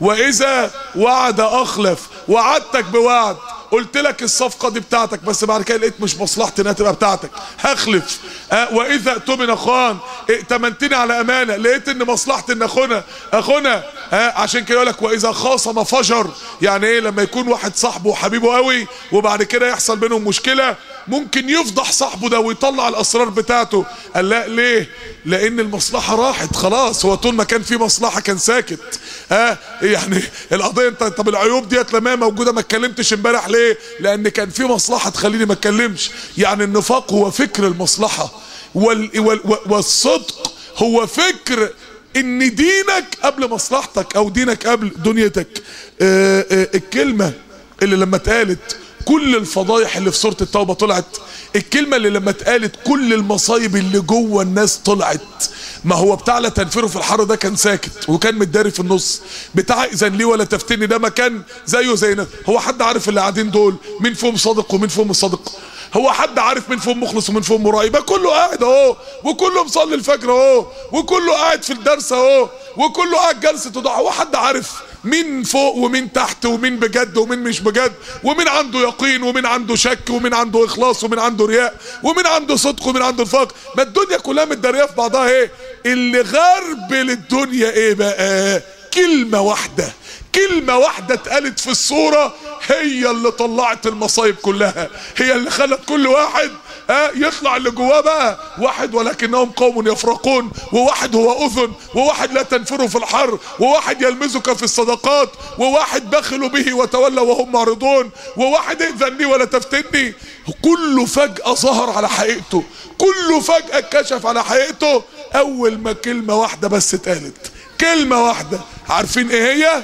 واذا وعد اخلف وعدتك بوعد قلت لك الصفقة دي بتاعتك بس بعد كده لقيت مش مصلحتي انها تبقى بتاعتك هخلف أه واذا اؤتمن خان ائتمنتني على امانة لقيت ان مصلحتي ان اخونا اخونا أه عشان كده يقول لك واذا خاصم فجر يعني ايه لما يكون واحد صاحبه وحبيبه قوي وبعد كده يحصل بينهم مشكلة ممكن يفضح صاحبه ده ويطلع الاسرار بتاعته قال لا ليه لان المصلحة راحت خلاص هو طول ما كان في مصلحة كان ساكت ها أه يعني القضية انت طب العيوب ديت لما هي موجودة ما اتكلمتش امبارح ليه لان كان في مصلحة تخليني ما اتكلمش يعني النفاق هو فكر المصلحة وال وال والصدق هو فكر ان دينك قبل مصلحتك او دينك قبل دنيتك آآ آآ الكلمة اللي لما اتقالت كل الفضايح اللي في سورة التوبة طلعت الكلمة اللي لما اتقالت كل المصايب اللي جوه الناس طلعت ما هو بتاع لا تنفره في الحر ده كان ساكت وكان متداري في النص بتاع اذن لي ولا تفتني ده مكان زيه زينا هو حد عارف اللي قاعدين دول مين فيهم صادق ومين فيهم صادق هو حد عارف مين فيهم مخلص ومين فيهم مرائي كله قاعد اهو وكله مصلي الفجر اهو وكله قاعد في الدرس اهو وكله قاعد جلسه ضحى هو حد عارف مين فوق ومين تحت ومين بجد ومين مش بجد ومين عنده يقين ومين عنده شك ومين عنده اخلاص ومين عنده رياء ومين عنده صدق ومين عنده نفاق ما الدنيا كلها متداريه في بعضها ايه اللي غربل الدنيا ايه بقى كلمه واحده كلمة واحدة اتقالت في الصورة هي اللي طلعت المصايب كلها هي اللي خلت كل واحد اه يطلع اللي جواه بقى واحد ولكنهم قوم يفرقون وواحد هو اذن وواحد لا تنفره في الحر وواحد يلمزك في الصدقات وواحد بخلوا به وتولوا وهم معرضون وواحد ائذن لي ولا تفتني كله فجأة ظهر على حقيقته كله فجأة اتكشف على حقيقته اول ما كلمة واحدة بس اتقالت كلمة واحدة عارفين ايه هي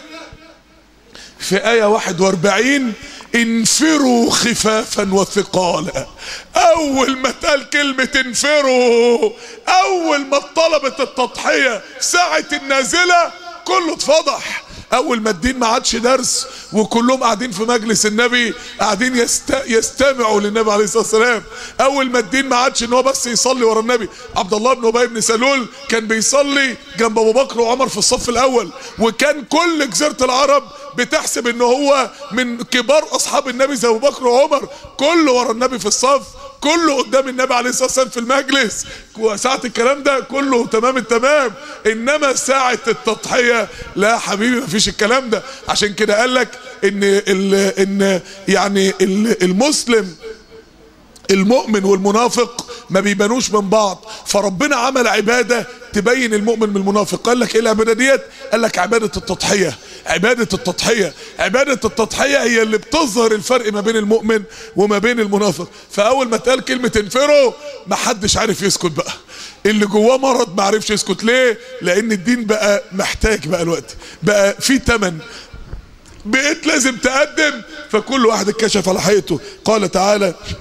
في آية 41 انفروا خفافا وثقالا اول ما اتقال كلمة انفروا اول ما طلبت التضحية ساعة النازلة كله اتفضح اول ما الدين ما عادش درس وكلهم قاعدين في مجلس النبي قاعدين يست... يستمعوا للنبي عليه الصلاه والسلام اول ما الدين ما عادش ان هو بس يصلي ورا النبي عبد الله بن ابي بن سلول كان بيصلي جنب ابو بكر وعمر في الصف الاول وكان كل جزيره العرب بتحسب ان هو من كبار اصحاب النبي زي ابو بكر وعمر كله ورا النبي في الصف كله قدام النبي عليه الصلاه والسلام في المجلس وساعه الكلام ده كله تمام التمام انما ساعه التضحيه لا حبيبي مفيش الكلام ده عشان كده قال لك ان ال ان يعني ال المسلم المؤمن والمنافق ما بيبانوش من بعض فربنا عمل عبادة تبين المؤمن من المنافق قال لك ايه العبادة ديت قال لك عبادة التضحية عبادة التضحية عبادة التضحية هي اللي بتظهر الفرق ما بين المؤمن وما بين المنافق فاول ما اتقال كلمة انفروا ما حدش عارف يسكت بقى اللي جواه مرض ما عرفش يسكت ليه لان الدين بقى محتاج بقى الوقت بقى في تمن بقيت لازم تقدم فكل واحد اتكشف على حقيقته قال تعالى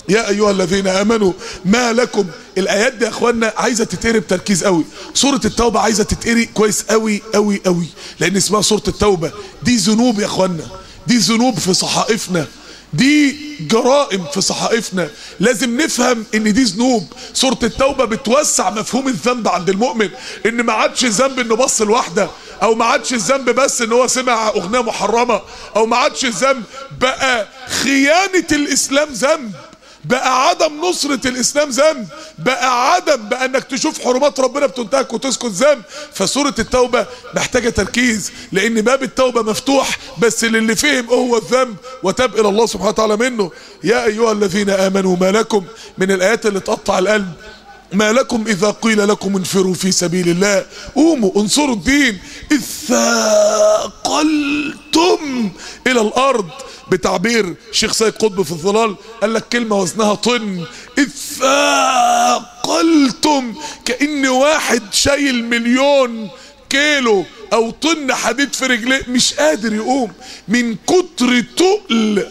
يا ايها الذين امنوا ما لكم الايات دي يا اخوانا عايزه تتقري بتركيز قوي سوره التوبه عايزه تتقري كويس قوي قوي قوي لان اسمها سوره التوبه دي ذنوب يا اخوانا دي ذنوب في صحائفنا دي جرائم في صحائفنا لازم نفهم ان دي ذنوب سوره التوبه بتوسع مفهوم الذنب عند المؤمن ان ما عادش الذنب انه بص لواحده او ما عادش الذنب بس ان هو سمع اغنيه محرمه او ما عادش الذنب بقى خيانه الاسلام ذنب بقى عدم نصرة الإسلام ذنب بقى عدم بقى أنك تشوف حرمات ربنا بتنتهك وتسكت ذنب فسورة التوبة محتاجة تركيز لأن باب التوبة مفتوح بس للي فهم هو الذنب وتاب إلى الله سبحانه وتعالى منه يا أيها الذين آمنوا ما لكم من الآيات اللي تقطع القلب ما لكم إذا قيل لكم انفروا في سبيل الله قوموا انصروا الدين إذ ثاقلتم إلى الأرض بتعبير شيخ سيد قطب في الظلال قال لك كلمة وزنها طن إذ ثاقلتم كأن واحد شايل مليون كيلو أو طن حديد في رجليه مش قادر يقوم من كتر تقل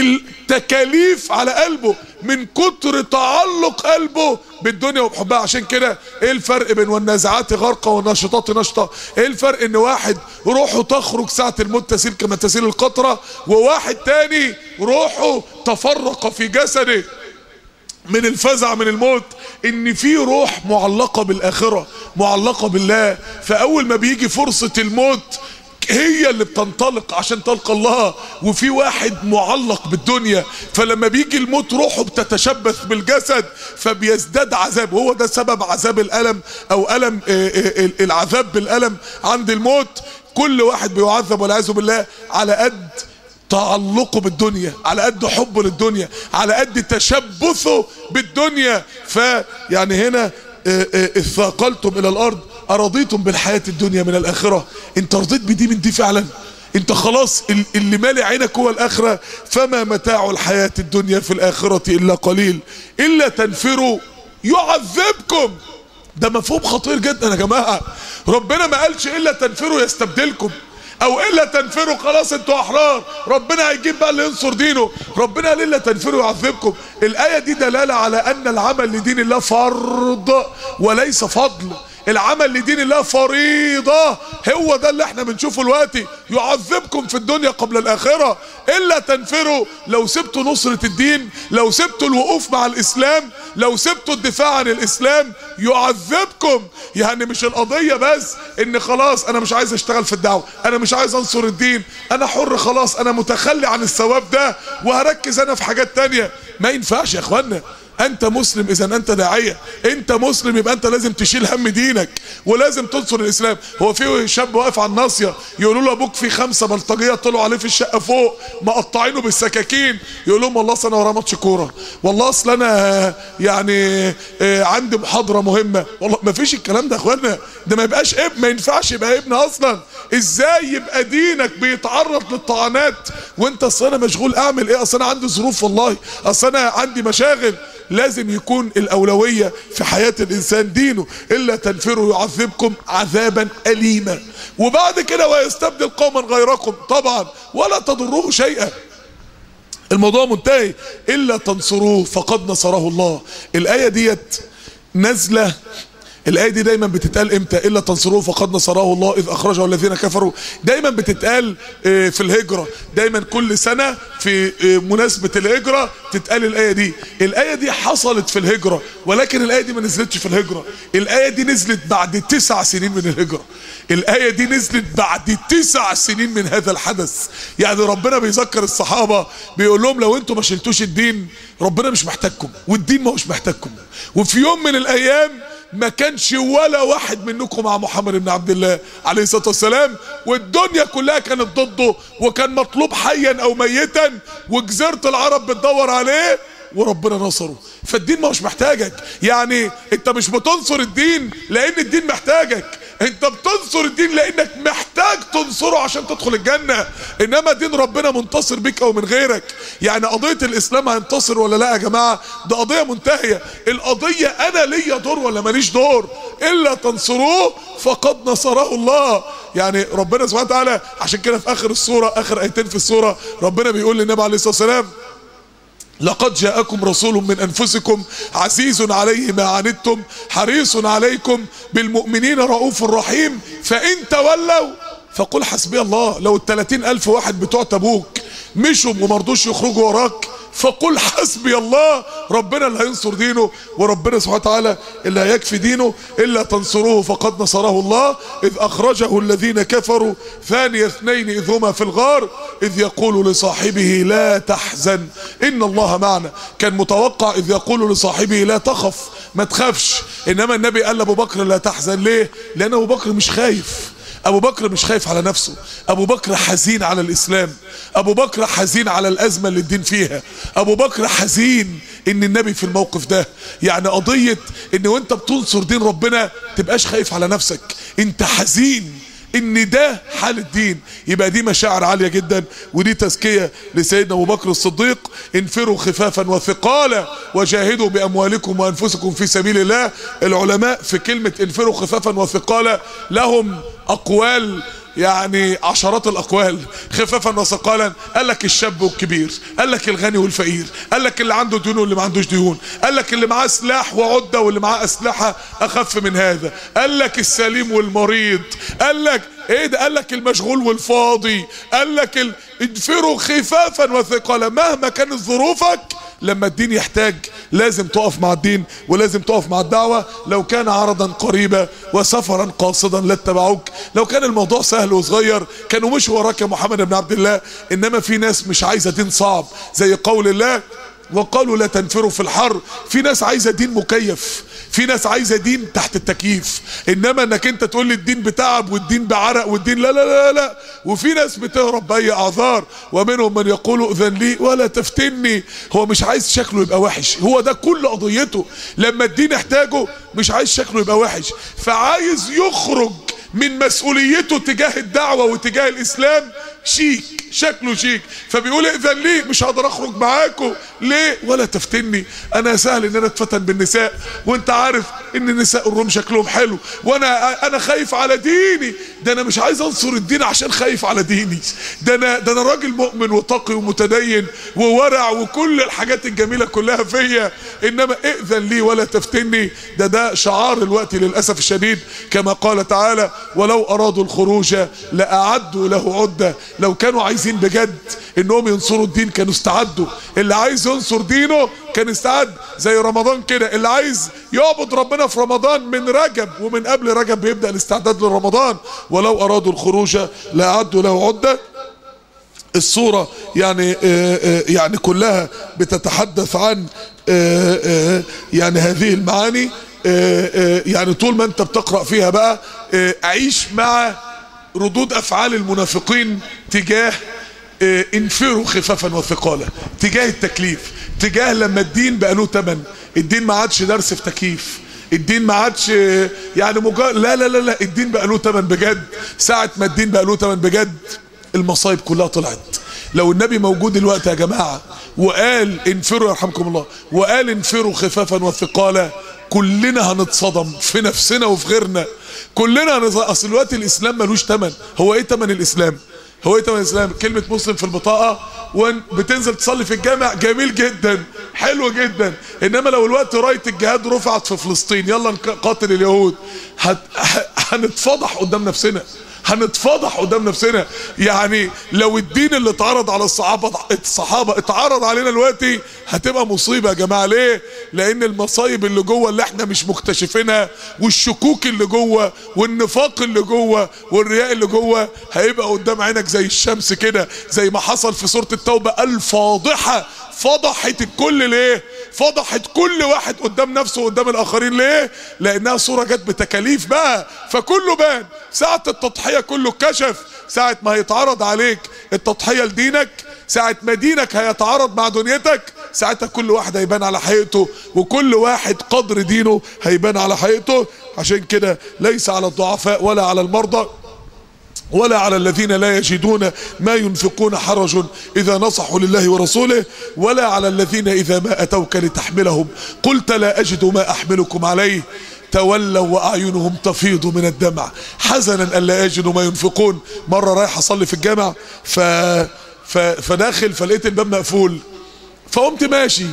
التكاليف على قلبه من كتر تعلق قلبه بالدنيا وبحبها عشان كده ايه الفرق بين والنازعات غرقا والناشطات نشطة ايه الفرق ان واحد روحه تخرج ساعة الموت تسيل كما تسيل القطرة وواحد تاني روحه تفرق في جسده من الفزع من الموت ان في روح معلقة بالاخرة معلقة بالله فاول ما بيجي فرصة الموت هي اللي بتنطلق عشان تلقى الله وفي واحد معلق بالدنيا فلما بيجي الموت روحه بتتشبث بالجسد فبيزداد عذاب هو ده سبب عذاب الألم أو ألم العذاب بالألم عند الموت كل واحد بيعذب والعياذ بالله على قد تعلقه بالدنيا على قد حبه للدنيا على قد تشبثه بالدنيا فيعني هنا اثاقلتم الى الارض ارضيتم بالحياة الدنيا من الاخرة انت رضيت بدي من دي فعلا انت خلاص اللي مالي عينك هو الاخرة فما متاع الحياة الدنيا في الاخرة الا قليل الا تنفروا يعذبكم ده مفهوم خطير جدا يا جماعة ربنا ما قالش الا تنفروا يستبدلكم او الا تنفروا خلاص انتوا احرار ربنا هيجيب بقى اللي ينصر دينه ربنا قال الا تنفروا يعذبكم الايه دي دلاله على ان العمل لدين الله فرض وليس فضل العمل لدين الله فريضة هو ده اللي احنا بنشوفه دلوقتي يعذبكم في الدنيا قبل الآخرة إلا تنفروا لو سبتوا نصرة الدين لو سبتوا الوقوف مع الإسلام لو سبتوا الدفاع عن الإسلام يعذبكم يعني مش القضية بس إن خلاص أنا مش عايز أشتغل في الدعوة أنا مش عايز أنصر الدين أنا حر خلاص أنا متخلي عن الثواب ده وهركز أنا في حاجات تانية ما ينفعش يا إخوانا انت مسلم اذا انت داعية انت مسلم يبقى انت لازم تشيل هم دينك ولازم تنصر الاسلام هو في شاب واقف على الناصية يقولوا له ابوك في خمسة بلطجية طلعوا عليه في الشقة فوق مقطعينه بالسكاكين يقول لهم والله اصل انا ورا ماتش كورة والله اصل انا يعني عندي محاضرة مهمة والله ما فيش الكلام ده يا اخوانا ده ما يبقاش ابن ما ينفعش يبقى ابن اصلا ازاي يبقى دينك بيتعرض للطعنات وانت اصل انا مشغول اعمل ايه اصل انا عندي ظروف والله اصل انا عندي مشاغل لازم يكون الأولوية في حياة الإنسان دينه إلا تنفروا يعذبكم عذابا أليما وبعد كده ويستبدل قوما غيركم طبعا ولا تضروه شيئا الموضوع منتهي إلا تنصروه فقد نصره الله الآية ديت نازلة الآية دي دايما بتتقال امتى إلا تنصروه فقد نصره الله إذ أخرجه الذين كفروا دايما بتتقال في الهجرة دايما كل سنة في مناسبة الهجرة تتقال الآية دي الآية دي حصلت في الهجرة ولكن الآية دي ما نزلتش في الهجرة الآية دي نزلت بعد تسع سنين من الهجرة الآية دي نزلت بعد تسع سنين من هذا الحدث يعني ربنا بيذكر الصحابة بيقول لهم لو انتوا ما شلتوش الدين ربنا مش محتاجكم والدين ما هوش محتاجكم وفي يوم من الأيام ما كانش ولا واحد منكم مع محمد بن عبد الله عليه الصلاة والسلام والدنيا كلها كانت ضده وكان مطلوب حيا او ميتا وجزيرة العرب بتدور عليه وربنا نصره فالدين ما هوش محتاجك يعني انت مش بتنصر الدين لان الدين محتاجك انت بتنصر الدين لانك محتاج تنصره عشان تدخل الجنة انما دين ربنا منتصر بك او من غيرك يعني قضية الاسلام هينتصر ولا لا يا جماعة ده قضية منتهية القضية انا ليا دور ولا ماليش دور الا تنصروه فقد نصره الله يعني ربنا سبحانه وتعالى عشان كده في اخر السورة اخر ايتين في السورة ربنا بيقول للنبي عليه الصلاة والسلام لقد جاءكم رسول من انفسكم عزيز عليه ما عنتم حريص عليكم بالمؤمنين رؤوف رحيم فان تولوا فقل حسبي الله لو التلاتين الف واحد بتوع تبوك مشوا ومرضوش يخرجوا وراك فقل حسبي الله ربنا اللي هينصر دينه وربنا سبحانه وتعالى اللي هيكفي دينه الا تنصروه فقد نصره الله اذ اخرجه الذين كفروا ثاني اثنين اذ هما في الغار اذ يقول لصاحبه لا تحزن ان الله معنا كان متوقع اذ يقول لصاحبه لا تخف ما تخافش انما النبي قال لابو بكر لا تحزن ليه لان ابو بكر مش خايف ابو بكر مش خايف على نفسه ابو بكر حزين على الاسلام ابو بكر حزين على الازمه اللي الدين فيها ابو بكر حزين ان النبي في الموقف ده يعني قضيه ان وانت بتنصر دين ربنا تبقاش خايف على نفسك انت حزين ان ده حال الدين يبقى دي مشاعر عاليه جدا ودي تزكيه لسيدنا ابو بكر الصديق انفروا خفافا وثقالا وجاهدوا باموالكم وانفسكم في سبيل الله العلماء في كلمه انفروا خفافا وثقالا لهم اقوال يعني عشرات الاقوال خفافا وثقالا قال لك الشاب والكبير قال لك الغني والفقير قال لك اللي عنده ديون واللي ما عندوش ديون قال لك اللي معاه سلاح وعده واللي معاه اسلحه اخف من هذا قال لك السليم والمريض قال لك ايه ده قال لك المشغول والفاضي قال لك ال... انفروا خفافا وثقالا مهما كانت ظروفك لما الدين يحتاج لازم تقف مع الدين ولازم تقف مع الدعوة لو كان عرضا قريبا وسفرا قاصدا لاتبعوك لو كان الموضوع سهل وصغير كانوا مش وراك يا محمد بن عبد الله انما في ناس مش عايزة دين صعب زي قول الله وقالوا لا تنفروا في الحر في ناس عايزة دين مكيف في ناس عايزة دين تحت التكييف انما انك انت تقول لي الدين بتعب والدين بعرق والدين لا لا لا لا وفي ناس بتهرب باي اعذار ومنهم من يقول اذن لي ولا تفتني هو مش عايز شكله يبقى وحش هو ده كل قضيته لما الدين يحتاجه مش عايز شكله يبقى وحش فعايز يخرج من مسؤوليته تجاه الدعوة وتجاه الاسلام شيك شكله شيك فبيقول اذن لي مش هقدر اخرج معاكم ليه ولا تفتني انا سهل ان انا اتفتن بالنساء وانت عارف ان نساء الروم شكلهم حلو وانا انا خايف على ديني ده انا مش عايز انصر الدين عشان خايف على ديني ده انا ده انا راجل مؤمن وتقي ومتدين وورع وكل الحاجات الجميله كلها فيا انما ائذن لي ولا تفتني ده ده شعار الوقت للاسف الشديد كما قال تعالى ولو ارادوا الخروج لاعدوا له عده لو كانوا عايزين بجد انهم ينصروا الدين كانوا استعدوا اللي عايز ينصر دينه كان استعد زي رمضان كده اللي عايز يعبد ربنا في رمضان من رجب ومن قبل رجب بيبدأ الاستعداد لرمضان ولو ارادوا الخروج لاعدوا له عده الصورة يعني يعني كلها بتتحدث عن يعني هذه المعاني يعني طول ما انت بتقرأ فيها بقى عيش مع ردود افعال المنافقين تجاه انفروا خفافا وثقالا تجاه التكليف تجاه لما الدين بقى له تمن الدين ما عادش درس في تكييف الدين ما عادش يعني مجرد لا لا لا لا الدين بقى له تمن بجد ساعة ما الدين بقى له تمن بجد المصايب كلها طلعت لو النبي موجود دلوقتي يا جماعة وقال انفروا يرحمكم الله وقال انفروا خفافا وثقالا كلنا هنتصدم في نفسنا وفي غيرنا كلنا هنتصدم اصل دلوقتي الاسلام ملوش تمن هو ايه تمن الاسلام هو ايه تمن الاسلام كلمة مسلم في البطاقة وبتنزل تصلي في الجامع جميل جدا حلو جدا انما لو الوقت راية الجهاد رفعت في فلسطين يلا نقاتل اليهود هت... هنتفضح قدام نفسنا هنتفضح قدام نفسنا يعني لو الدين اللي اتعرض على الصحابة الصحابة اتعرض علينا دلوقتي هتبقى مصيبة يا جماعة ليه لان المصايب اللي جوه اللي احنا مش مكتشفينها والشكوك اللي جوه والنفاق اللي جوه والرياء اللي جوه هيبقى قدام عينك زي الشمس كده زي ما حصل في سورة التوبة الفاضحة فضحت الكل ليه فضحت كل واحد قدام نفسه وقدام الاخرين ليه لانها صورة جت بتكاليف بقى فكله بان ساعة التضحية كله اتكشف ساعة ما هيتعرض عليك التضحية لدينك ساعة ما دينك هيتعارض مع دنيتك ساعتها كل واحد هيبان على حقيقته وكل واحد قدر دينه هيبان على حقيقته عشان كده ليس على الضعفاء ولا على المرضى ولا على الذين لا يجدون ما ينفقون حرج إذا نصحوا لله ورسوله ولا على الذين إذا ما أتوك لتحملهم قلت لا أجد ما أحملكم عليه تولوا وأعينهم تفيض من الدمع حزنا ألا يجدوا ما ينفقون مرة رايح أصلي في الجامع ف... ف... فداخل فلقيت الباب مقفول فقمت ماشي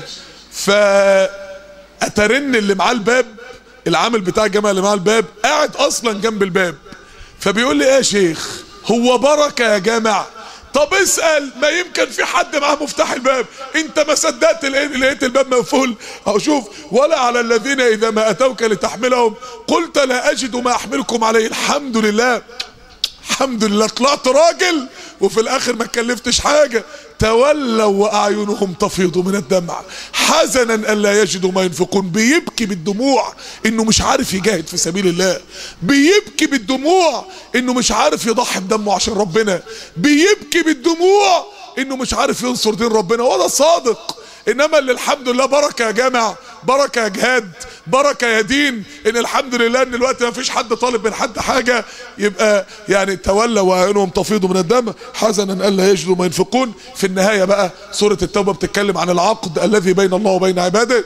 فاترن اللي معاه الباب العامل بتاع الجامعه اللي معاه الباب قاعد اصلا جنب الباب فبيقول لي ايه يا شيخ هو بركه يا جامع طب اسال ما يمكن في حد معاه مفتاح الباب انت ما صدقت لقيت لقيت الباب مقفول او شوف ولا على الذين اذا ما اتوك لتحملهم قلت لا اجد ما احملكم عليه الحمد لله الحمد لله طلعت راجل وفي الاخر ما اتكلفتش حاجه تولوا واعينهم تفيض من الدمع حزنا الا يجدوا ما ينفقون بيبكي بالدموع انه مش عارف يجاهد في سبيل الله بيبكي بالدموع انه مش عارف يضحي بدمه عشان ربنا بيبكي بالدموع انه مش عارف ينصر دين ربنا وده صادق انما اللي الحمد لله بركه يا جامع بركه يا جهاد بركه يا دين ان الحمد لله ان الوقت ما فيش حد طالب من حد حاجه يبقى يعني تولى واعينهم تفيض من الدم حزنا الا يجدوا ما ينفقون في النهايه بقى سوره التوبه بتتكلم عن العقد الذي بين الله وبين عباده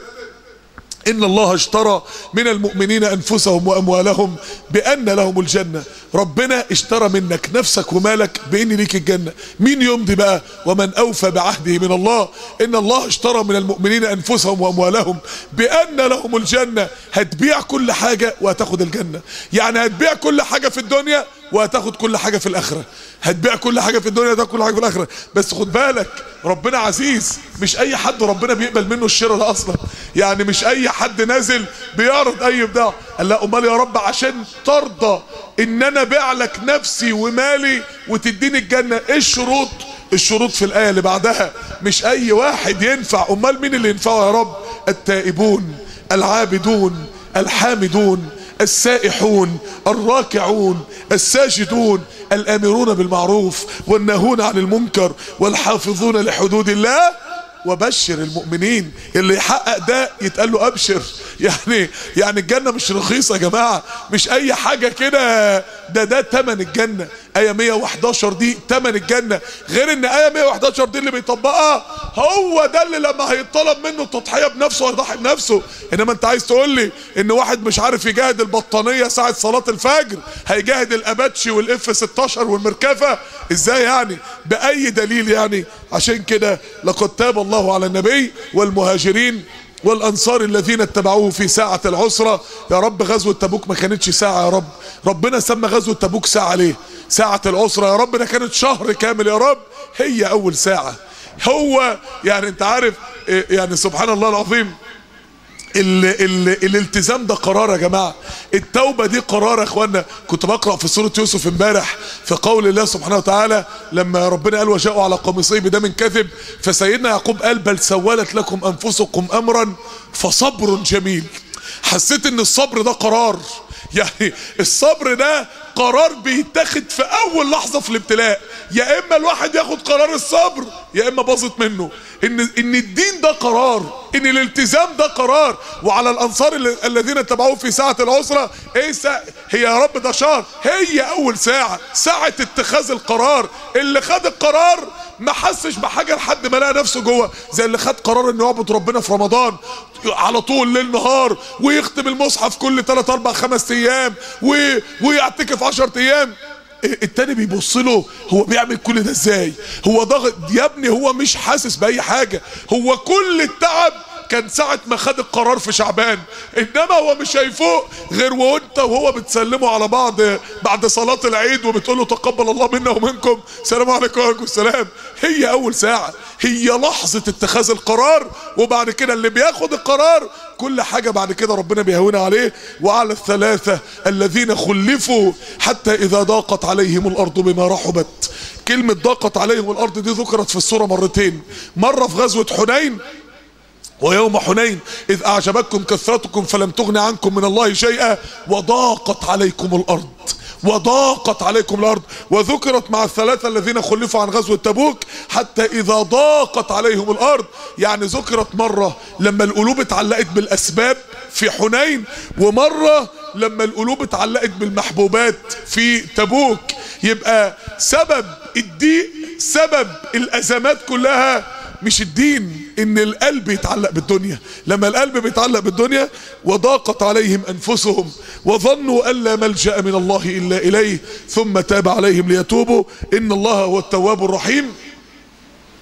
إن الله اشترى من المؤمنين أنفسهم وأموالهم بأن لهم الجنة ربنا اشترى منك نفسك ومالك بأن ليك الجنة مين يمضي بقى ومن أوفى بعهده من الله إن الله اشترى من المؤمنين أنفسهم وأموالهم بأن لهم الجنة هتبيع كل حاجة وهتاخد الجنة يعني هتبيع كل حاجة في الدنيا وهتاخد كل حاجة في الآخرة هتبيع كل حاجة في الدنيا وهتاخد كل حاجة في الآخرة بس خد بالك ربنا عزيز مش أي حد ربنا بيقبل منه الشراء ده أصلا يعني مش أي حد نازل بيعرض أي بتاع قال لا أمال يا رب عشان ترضى إن أنا بيع لك نفسي ومالي وتديني الجنة إيه الشروط الشروط في الآية اللي بعدها مش أي واحد ينفع أمال مين اللي ينفعه يا رب التائبون العابدون الحامدون السائحون الراكعون الساجدون الامرون بالمعروف والناهون عن المنكر والحافظون لحدود الله وبشر المؤمنين اللي يحقق ده يتقال له ابشر يعني يعني الجنه مش رخيصه يا جماعه مش اي حاجه كده ده ده تمن الجنه ايه 111 دي تمن الجنه غير ان ايه 111 دي اللي بيطبقها هو ده اللي لما هيطلب منه التضحيه بنفسه هيضحي بنفسه انما انت عايز تقول لي ان واحد مش عارف يجاهد البطانيه ساعه صلاه الفجر هيجاهد الاباتشي والاف 16 والمركفه ازاي يعني باي دليل يعني عشان كده لقد تاب الله على النبي والمهاجرين والانصار الذين اتبعوه في ساعة العسرة يا رب غزوة تبوك ما كانتش ساعة يا رب ربنا سمى غزوة تبوك ساعة ليه ساعة العسرة يا رب ده كانت شهر كامل يا رب هي اول ساعة هو يعني انت عارف يعني سبحان الله العظيم ال ال الالتزام ده قرار يا جماعه التوبه دي قرار يا اخوانا كنت بقرا في سوره يوسف امبارح في قول الله سبحانه وتعالى لما ربنا قال وجاءوا على قميصيه بدم كذب فسيدنا يعقوب قال بل سولت لكم انفسكم امرا فصبر جميل حسيت ان الصبر ده قرار يعني الصبر ده قرار بيتاخد في اول لحظه في الابتلاء يا اما الواحد ياخد قرار الصبر يا اما باظت منه ان ان الدين ده قرار ان الالتزام ده قرار وعلى الانصار الذين اتبعوه في ساعه العسره ايه ساعة هي يا رب ده شهر هي اول ساعه ساعه اتخاذ القرار اللي خد القرار ما حسش بحاجه لحد ما لقى نفسه جوه زي اللي خد قرار انه يعبد ربنا في رمضان على طول ليل نهار ويختم المصحف كل 3 4 5 ايام و... ويعتكف 10 ايام التاني بيبص له هو بيعمل كل ده ازاي هو ضغط يا ابني هو مش حاسس باي حاجه هو كل التعب كان ساعة ما خد القرار في شعبان انما هو مش هيفوق غير وانت وهو بتسلموا على بعض بعد صلاة العيد وبتقول له تقبل الله منا ومنكم السلام عليكم وعليكم السلام هي اول ساعة هي لحظة اتخاذ القرار وبعد كده اللي بياخد القرار كل حاجة بعد كده ربنا بيهون عليه وعلى الثلاثة الذين خلفوا حتى اذا ضاقت عليهم الارض بما رحبت كلمة ضاقت عليهم الارض دي ذكرت في السورة مرتين مرة في غزوة حنين ويوم حنين إذ أعجبتكم كثرتكم فلم تغن عنكم من الله شيئا وضاقت عليكم الأرض وضاقت عليكم الأرض وذكرت مع الثلاثة الذين خلفوا عن غزوة تبوك حتى إذا ضاقت عليهم الأرض يعني ذكرت مرة لما القلوب اتعلقت بالأسباب في حنين ومرة لما القلوب اتعلقت بالمحبوبات في تبوك يبقى سبب الضيق سبب الأزمات كلها مش الدين ان القلب يتعلق بالدنيا لما القلب بيتعلق بالدنيا وضاقت عليهم انفسهم وظنوا ان لا ملجا من الله الا اليه ثم تاب عليهم ليتوبوا ان الله هو التواب الرحيم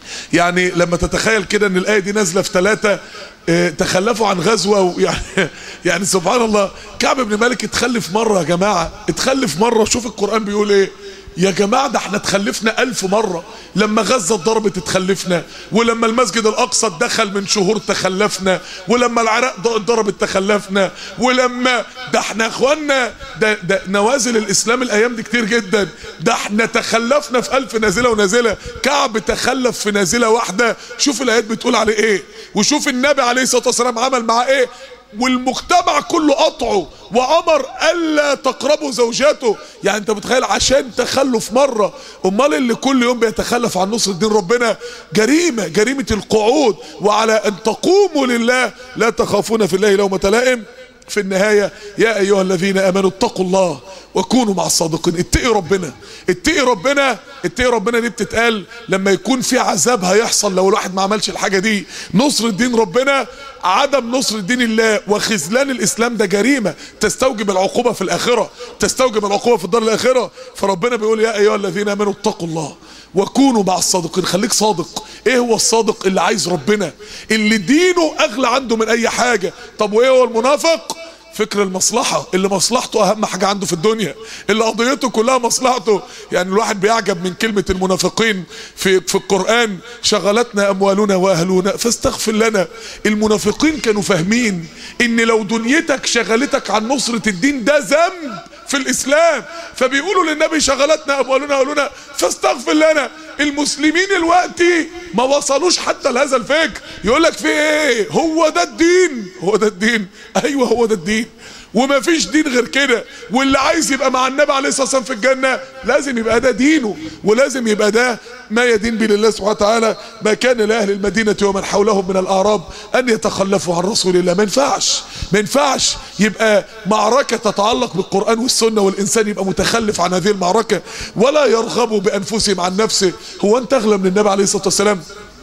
يعني لما تتخيل كده ان الايه دي نازله في ثلاثه اه تخلفوا عن غزوه ويعني يعني سبحان الله كعب بن مالك اتخلف مره يا جماعه اتخلف مره شوف القران بيقول ايه يا جماعة ده احنا اتخلفنا ألف مرة لما غزة اتضربت اتخلفنا ولما المسجد الأقصى اتدخل من شهور تخلفنا ولما العراق اتضربت تخلفنا ولما ده احنا اخوانا ده, ده نوازل الإسلام الأيام دي كتير جدا ده احنا تخلفنا في ألف نازلة ونازلة كعب تخلف في نازلة واحدة شوف الآيات بتقول عليه ايه وشوف النبي عليه الصلاة والسلام عمل معاه ايه والمجتمع كله قطعه وامر الا تقربوا زوجاته يعني انت متخيل عشان تخلف مره امال اللي كل يوم بيتخلف عن نصر دين ربنا جريمه جريمه القعود وعلى ان تقوموا لله لا تخافون في الله لومه لائم في النهاية يا أيها الذين أمنوا اتقوا الله وكونوا مع الصادقين اتقي ربنا اتقي ربنا اتقي ربنا دي بتتقال لما يكون في عذاب هيحصل لو الواحد ما عملش الحاجة دي نصر الدين ربنا عدم نصر دين الله وخذلان الإسلام ده جريمة تستوجب العقوبة في الآخرة تستوجب العقوبة في الدار الآخرة فربنا بيقول يا أيها الذين أمنوا اتقوا الله وكونوا مع الصادقين خليك صادق ايه هو الصادق اللي عايز ربنا اللي دينه اغلى عنده من اي حاجة طب وايه هو المنافق فكر المصلحة اللي مصلحته اهم حاجة عنده في الدنيا اللي قضيته كلها مصلحته يعني الواحد بيعجب من كلمة المنافقين في, في القرآن شغلتنا اموالنا واهلنا فاستغفر لنا المنافقين كانوا فاهمين ان لو دنيتك شغلتك عن نصرة الدين ده ذنب في الاسلام فبيقولوا للنبي شغلتنا اموالنا واهلنا فاستغفر لنا المسلمين الوقتي ما وصلوش حتى لهذا الفكر يقول لك في ايه هو ده الدين هو ده الدين ايوه هو ده الدين وما فيش دين غير كده واللي عايز يبقى مع النبي عليه الصلاه والسلام في الجنه لازم يبقى ده دينه ولازم يبقى ده ما يدين به لله سبحانه وتعالى ما كان لاهل المدينه ومن حولهم من الاعراب ان يتخلفوا عن رسول الله ما ينفعش ما ينفعش يبقى معركه تتعلق بالقران والسنه والانسان يبقى متخلف عن هذه المعركه ولا يرغبوا بانفسهم عن نفسه هو انت اغلى من النبي عليه الصلاه والسلام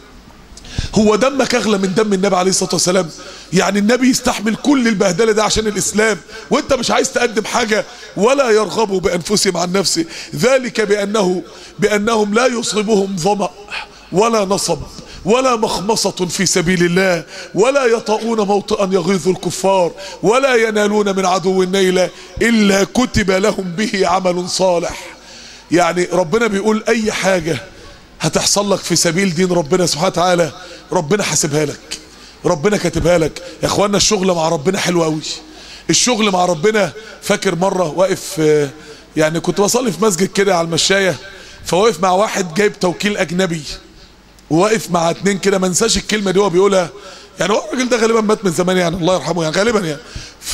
هو دمك اغلى من دم النبي عليه الصلاه والسلام يعني النبي يستحمل كل البهدله ده عشان الاسلام وانت مش عايز تقدم حاجه ولا يرغبوا بانفسهم عن نفسه ذلك بانه بانهم لا يصيبهم ظما ولا نصب ولا مخمصة في سبيل الله ولا يطؤون موطئا يغيظ الكفار ولا ينالون من عدو النيل إلا كتب لهم به عمل صالح يعني ربنا بيقول أي حاجة هتحصل لك في سبيل دين ربنا سبحانه وتعالى ربنا حاسبها لك ربنا كاتبها لك يا اخوانا الشغل مع ربنا حلو قوي الشغل مع ربنا فاكر مره واقف يعني كنت بصلي في مسجد كده على المشايه فواقف مع واحد جايب توكيل اجنبي وواقف مع اتنين كده ما انساش الكلمه دي هو بيقولها يعني هو الراجل ده غالبا مات من زمان يعني الله يرحمه يعني غالبا يعني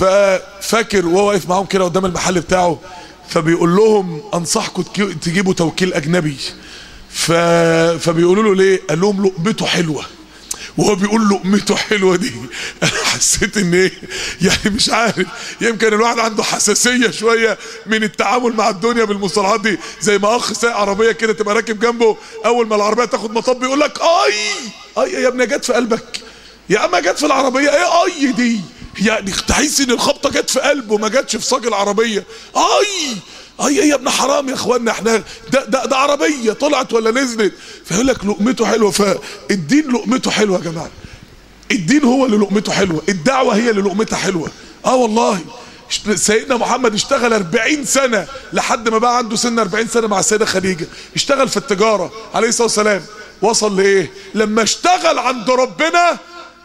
ففاكر وهو واقف معاهم كده قدام المحل بتاعه فبيقول لهم انصحكم تجيبوا توكيل اجنبي ف... فبيقولوا له ليه قال لهم لقمته حلوه وهو بيقول لقمته حلوه دي انا حسيت ان ايه يعني مش عارف يمكن الواحد عنده حساسيه شويه من التعامل مع الدنيا بالمصطلحات دي زي ما اخ سايق عربيه كده تبقى راكب جنبه اول ما العربيه تاخد مطب يقول لك اي اي يا ابني جت في قلبك يا اما جت في العربيه ايه اي دي يعني تحس ان الخبطه جت في قلبه ما جاتش في صاج العربيه اي اي اي يا ابن حرام يا اخوانا احنا ده ده ده عربيه طلعت ولا نزلت فيقول لك لقمته حلوه فالدين لقمته حلوه يا جماعه الدين هو اللي لقمته حلوه الدعوه هي اللي لقمتها حلوه اه والله سيدنا محمد اشتغل 40 سنة لحد ما بقى عنده سن 40 سنة مع السيدة خديجة اشتغل في التجارة عليه الصلاة والسلام وصل لإيه لما اشتغل عند ربنا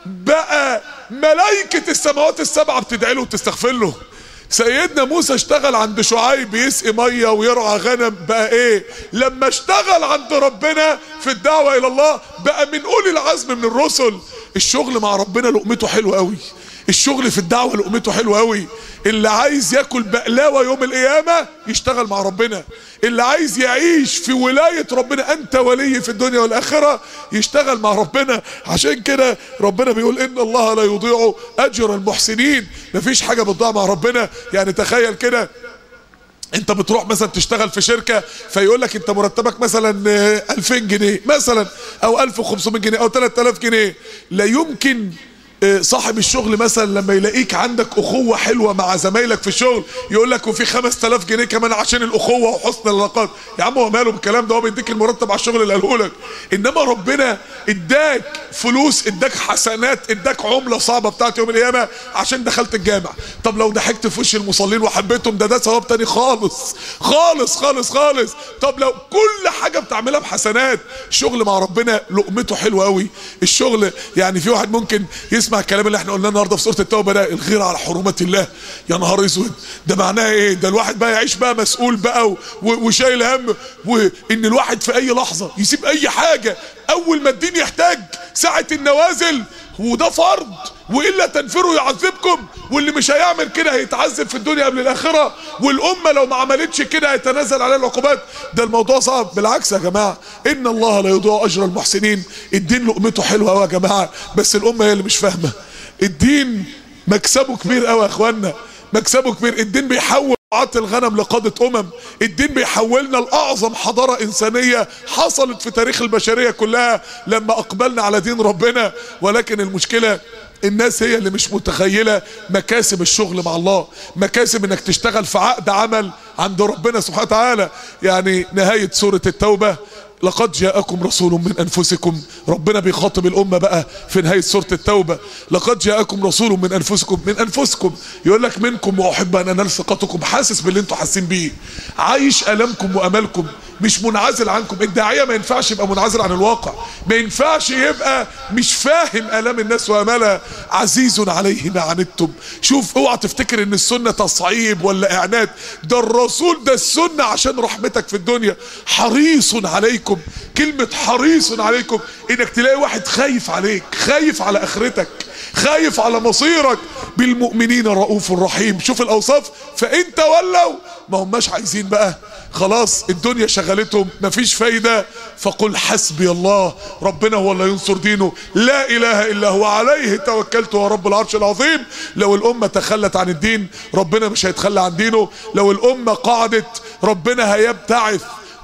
بقى ملائكة السماوات السبعة بتدعي له وتستغفر له سيدنا موسى اشتغل عند شعيب يسقي ميه ويرعى غنم بقى ايه لما اشتغل عند ربنا في الدعوه الى الله بقى من اولي العزم من الرسل الشغل مع ربنا لقمته حلوه قوي الشغل في الدعوه لقمته حلوه قوي اللي عايز ياكل بقلاوه يوم القيامه يشتغل مع ربنا اللي عايز يعيش في ولايه ربنا انت ولي في الدنيا والاخره يشتغل مع ربنا عشان كده ربنا بيقول ان الله لا يضيع اجر المحسنين مفيش حاجه بتضيع مع ربنا يعني تخيل كده انت بتروح مثلا تشتغل في شركة فيقول لك انت مرتبك مثلا 2000 جنيه مثلا او 1500 جنيه او 3000 جنيه لا يمكن آه، صاحب الشغل مثلا لما يلاقيك عندك اخوه حلوه مع زمايلك في الشغل يقول لك وفي 5000 جنيه كمان عشان الاخوه وحسن العلاقات يا عم هو ماله بالكلام ده هو بيديك المرتب على الشغل اللي قاله لك انما ربنا اداك فلوس اداك حسنات اداك عمله صعبه بتاعت يوم القيامه عشان دخلت الجامع طب لو ضحكت في وش المصلين وحبيتهم ده ده ثواب تاني خالص خالص خالص خالص طب لو كل حاجه بتعملها بحسنات شغل مع ربنا لقمته حلوه قوي الشغل يعني في واحد ممكن يسمع الكلام اللي احنا قلناه النهارده في سوره التوبه ده الغير على حرمات الله يا نهار اسود ده معناه ايه ده الواحد بقى يعيش بقى مسؤول بقى و- و- وشايل هم وان الواحد في اي لحظه يسيب اي حاجه اول ما الدين يحتاج ساعه النوازل وده فرض والا تنفروا يعذبكم واللي مش هيعمل كده هيتعذب في الدنيا قبل الاخره والامه لو ما عملتش كده هيتنازل عليها العقوبات ده الموضوع صعب بالعكس يا جماعه ان الله لا يضيع اجر المحسنين الدين لقمته حلوه قوي يا جماعه بس الامه هي اللي مش فاهمه الدين مكسبه كبير قوي يا اخوانا مكسبه كبير الدين بيحول رعاة الغنم لقادة أمم الدين بيحولنا لأعظم حضارة إنسانية حصلت في تاريخ البشرية كلها لما أقبلنا على دين ربنا ولكن المشكلة الناس هي اللي مش متخيلة مكاسب الشغل مع الله مكاسب انك تشتغل في عقد عمل عند ربنا سبحانه وتعالى يعني نهاية سورة التوبة لقد جاءكم رسول من انفسكم ربنا بيخاطب الامه بقى في نهايه سوره التوبه لقد جاءكم رسول من انفسكم من انفسكم يقول لك منكم واحب ان انال ثقتكم حاسس باللي انتوا حاسين بيه عايش المكم وامالكم مش منعزل عنكم الداعيه ما ينفعش يبقى منعزل عن الواقع ما ينفعش يبقى مش فاهم الام الناس وامالها عزيز عليه ما عنتم شوف اوعى تفتكر ان السنه تصعيب ولا اعنات ده الرسول ده السنه عشان رحمتك في الدنيا حريص عليكم كلمه حريص عليكم انك تلاقي واحد خايف عليك خايف على اخرتك خايف على مصيرك بالمؤمنين رؤوف رحيم شوف الاوصاف فان تولوا ما هماش عايزين بقى خلاص الدنيا شغلتهم مفيش فايدة فقل حسبي الله ربنا هو اللي ينصر دينه لا اله الا هو عليه توكلت هو رب العرش العظيم لو الامة تخلت عن الدين ربنا مش هيتخلى عن دينه لو الامة قعدت ربنا هيبتعث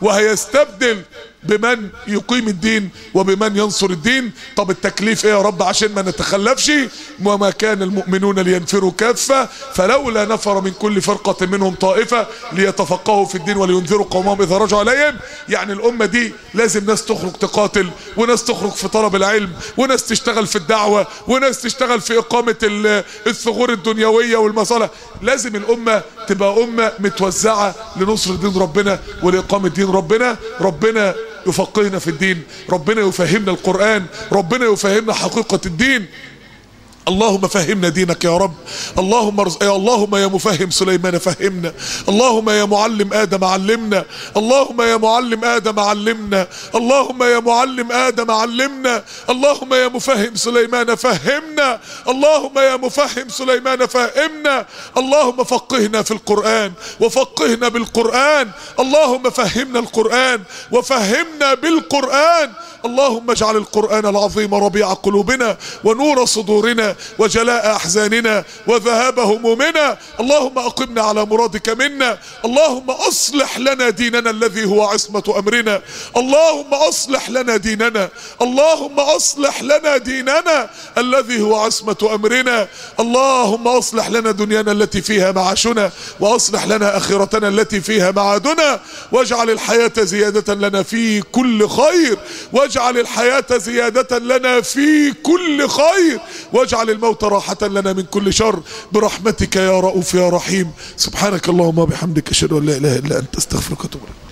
وهيستبدل بمن يقيم الدين وبمن ينصر الدين طب التكليف ايه يا رب عشان ما نتخلفش وما كان المؤمنون لينفروا كافة فلولا نفر من كل فرقة منهم طائفة ليتفقهوا في الدين ولينذروا قومهم اذا رجعوا اليهم يعني الامة دي لازم ناس تخرج تقاتل وناس تخرج في طلب العلم وناس تشتغل في الدعوة وناس تشتغل في اقامة ال- الثغور الدنيوية والمصالح لازم الامة تبقى امة متوزعة لنصر دين ربنا ولاقامة دين ربنا ربنا يفقهنا في الدين ربنا يفهمنا القرآن ربنا يفهمنا حقيقة الدين اللهم فهمنا دينك يا رب اللهم رز... يا اللهم يا مفهم سليمان فهمنا اللهم يا معلم ادم علمنا اللهم يا معلم ادم علمنا اللهم يا معلم ادم علمنا اللهم يا مفهم سليمان فهمنا اللهم يا مفهم سليمان فهمنا اللهم فقهنا في القرآن وفقهنا بالقرآن اللهم فهمنا القرآن وفهمنا بالقرآن اللهم اجعل القرآن العظيم ربيع قلوبنا ونور صدورنا وجلاء أحزاننا وذهاب همومنا اللهم أقمنا على مرادك منا اللهم أصلح لنا ديننا الذي هو عصمة أمرنا اللهم أصلح لنا ديننا اللهم أصلح لنا ديننا الذي هو عصمة أمرنا اللهم أصلح لنا دنيانا التي فيها معاشنا وأصلح لنا آخرتنا التي فيها معادنا واجعل الحياة زيادة لنا في كل خير واجعل الحياة زيادة لنا في كل خير واجعل الموت راحة لنا من كل شر برحمتك يا رؤوف يا رحيم سبحانك اللهم وبحمدك اشهد ان لا اله الا انت استغفرك واتوب اليك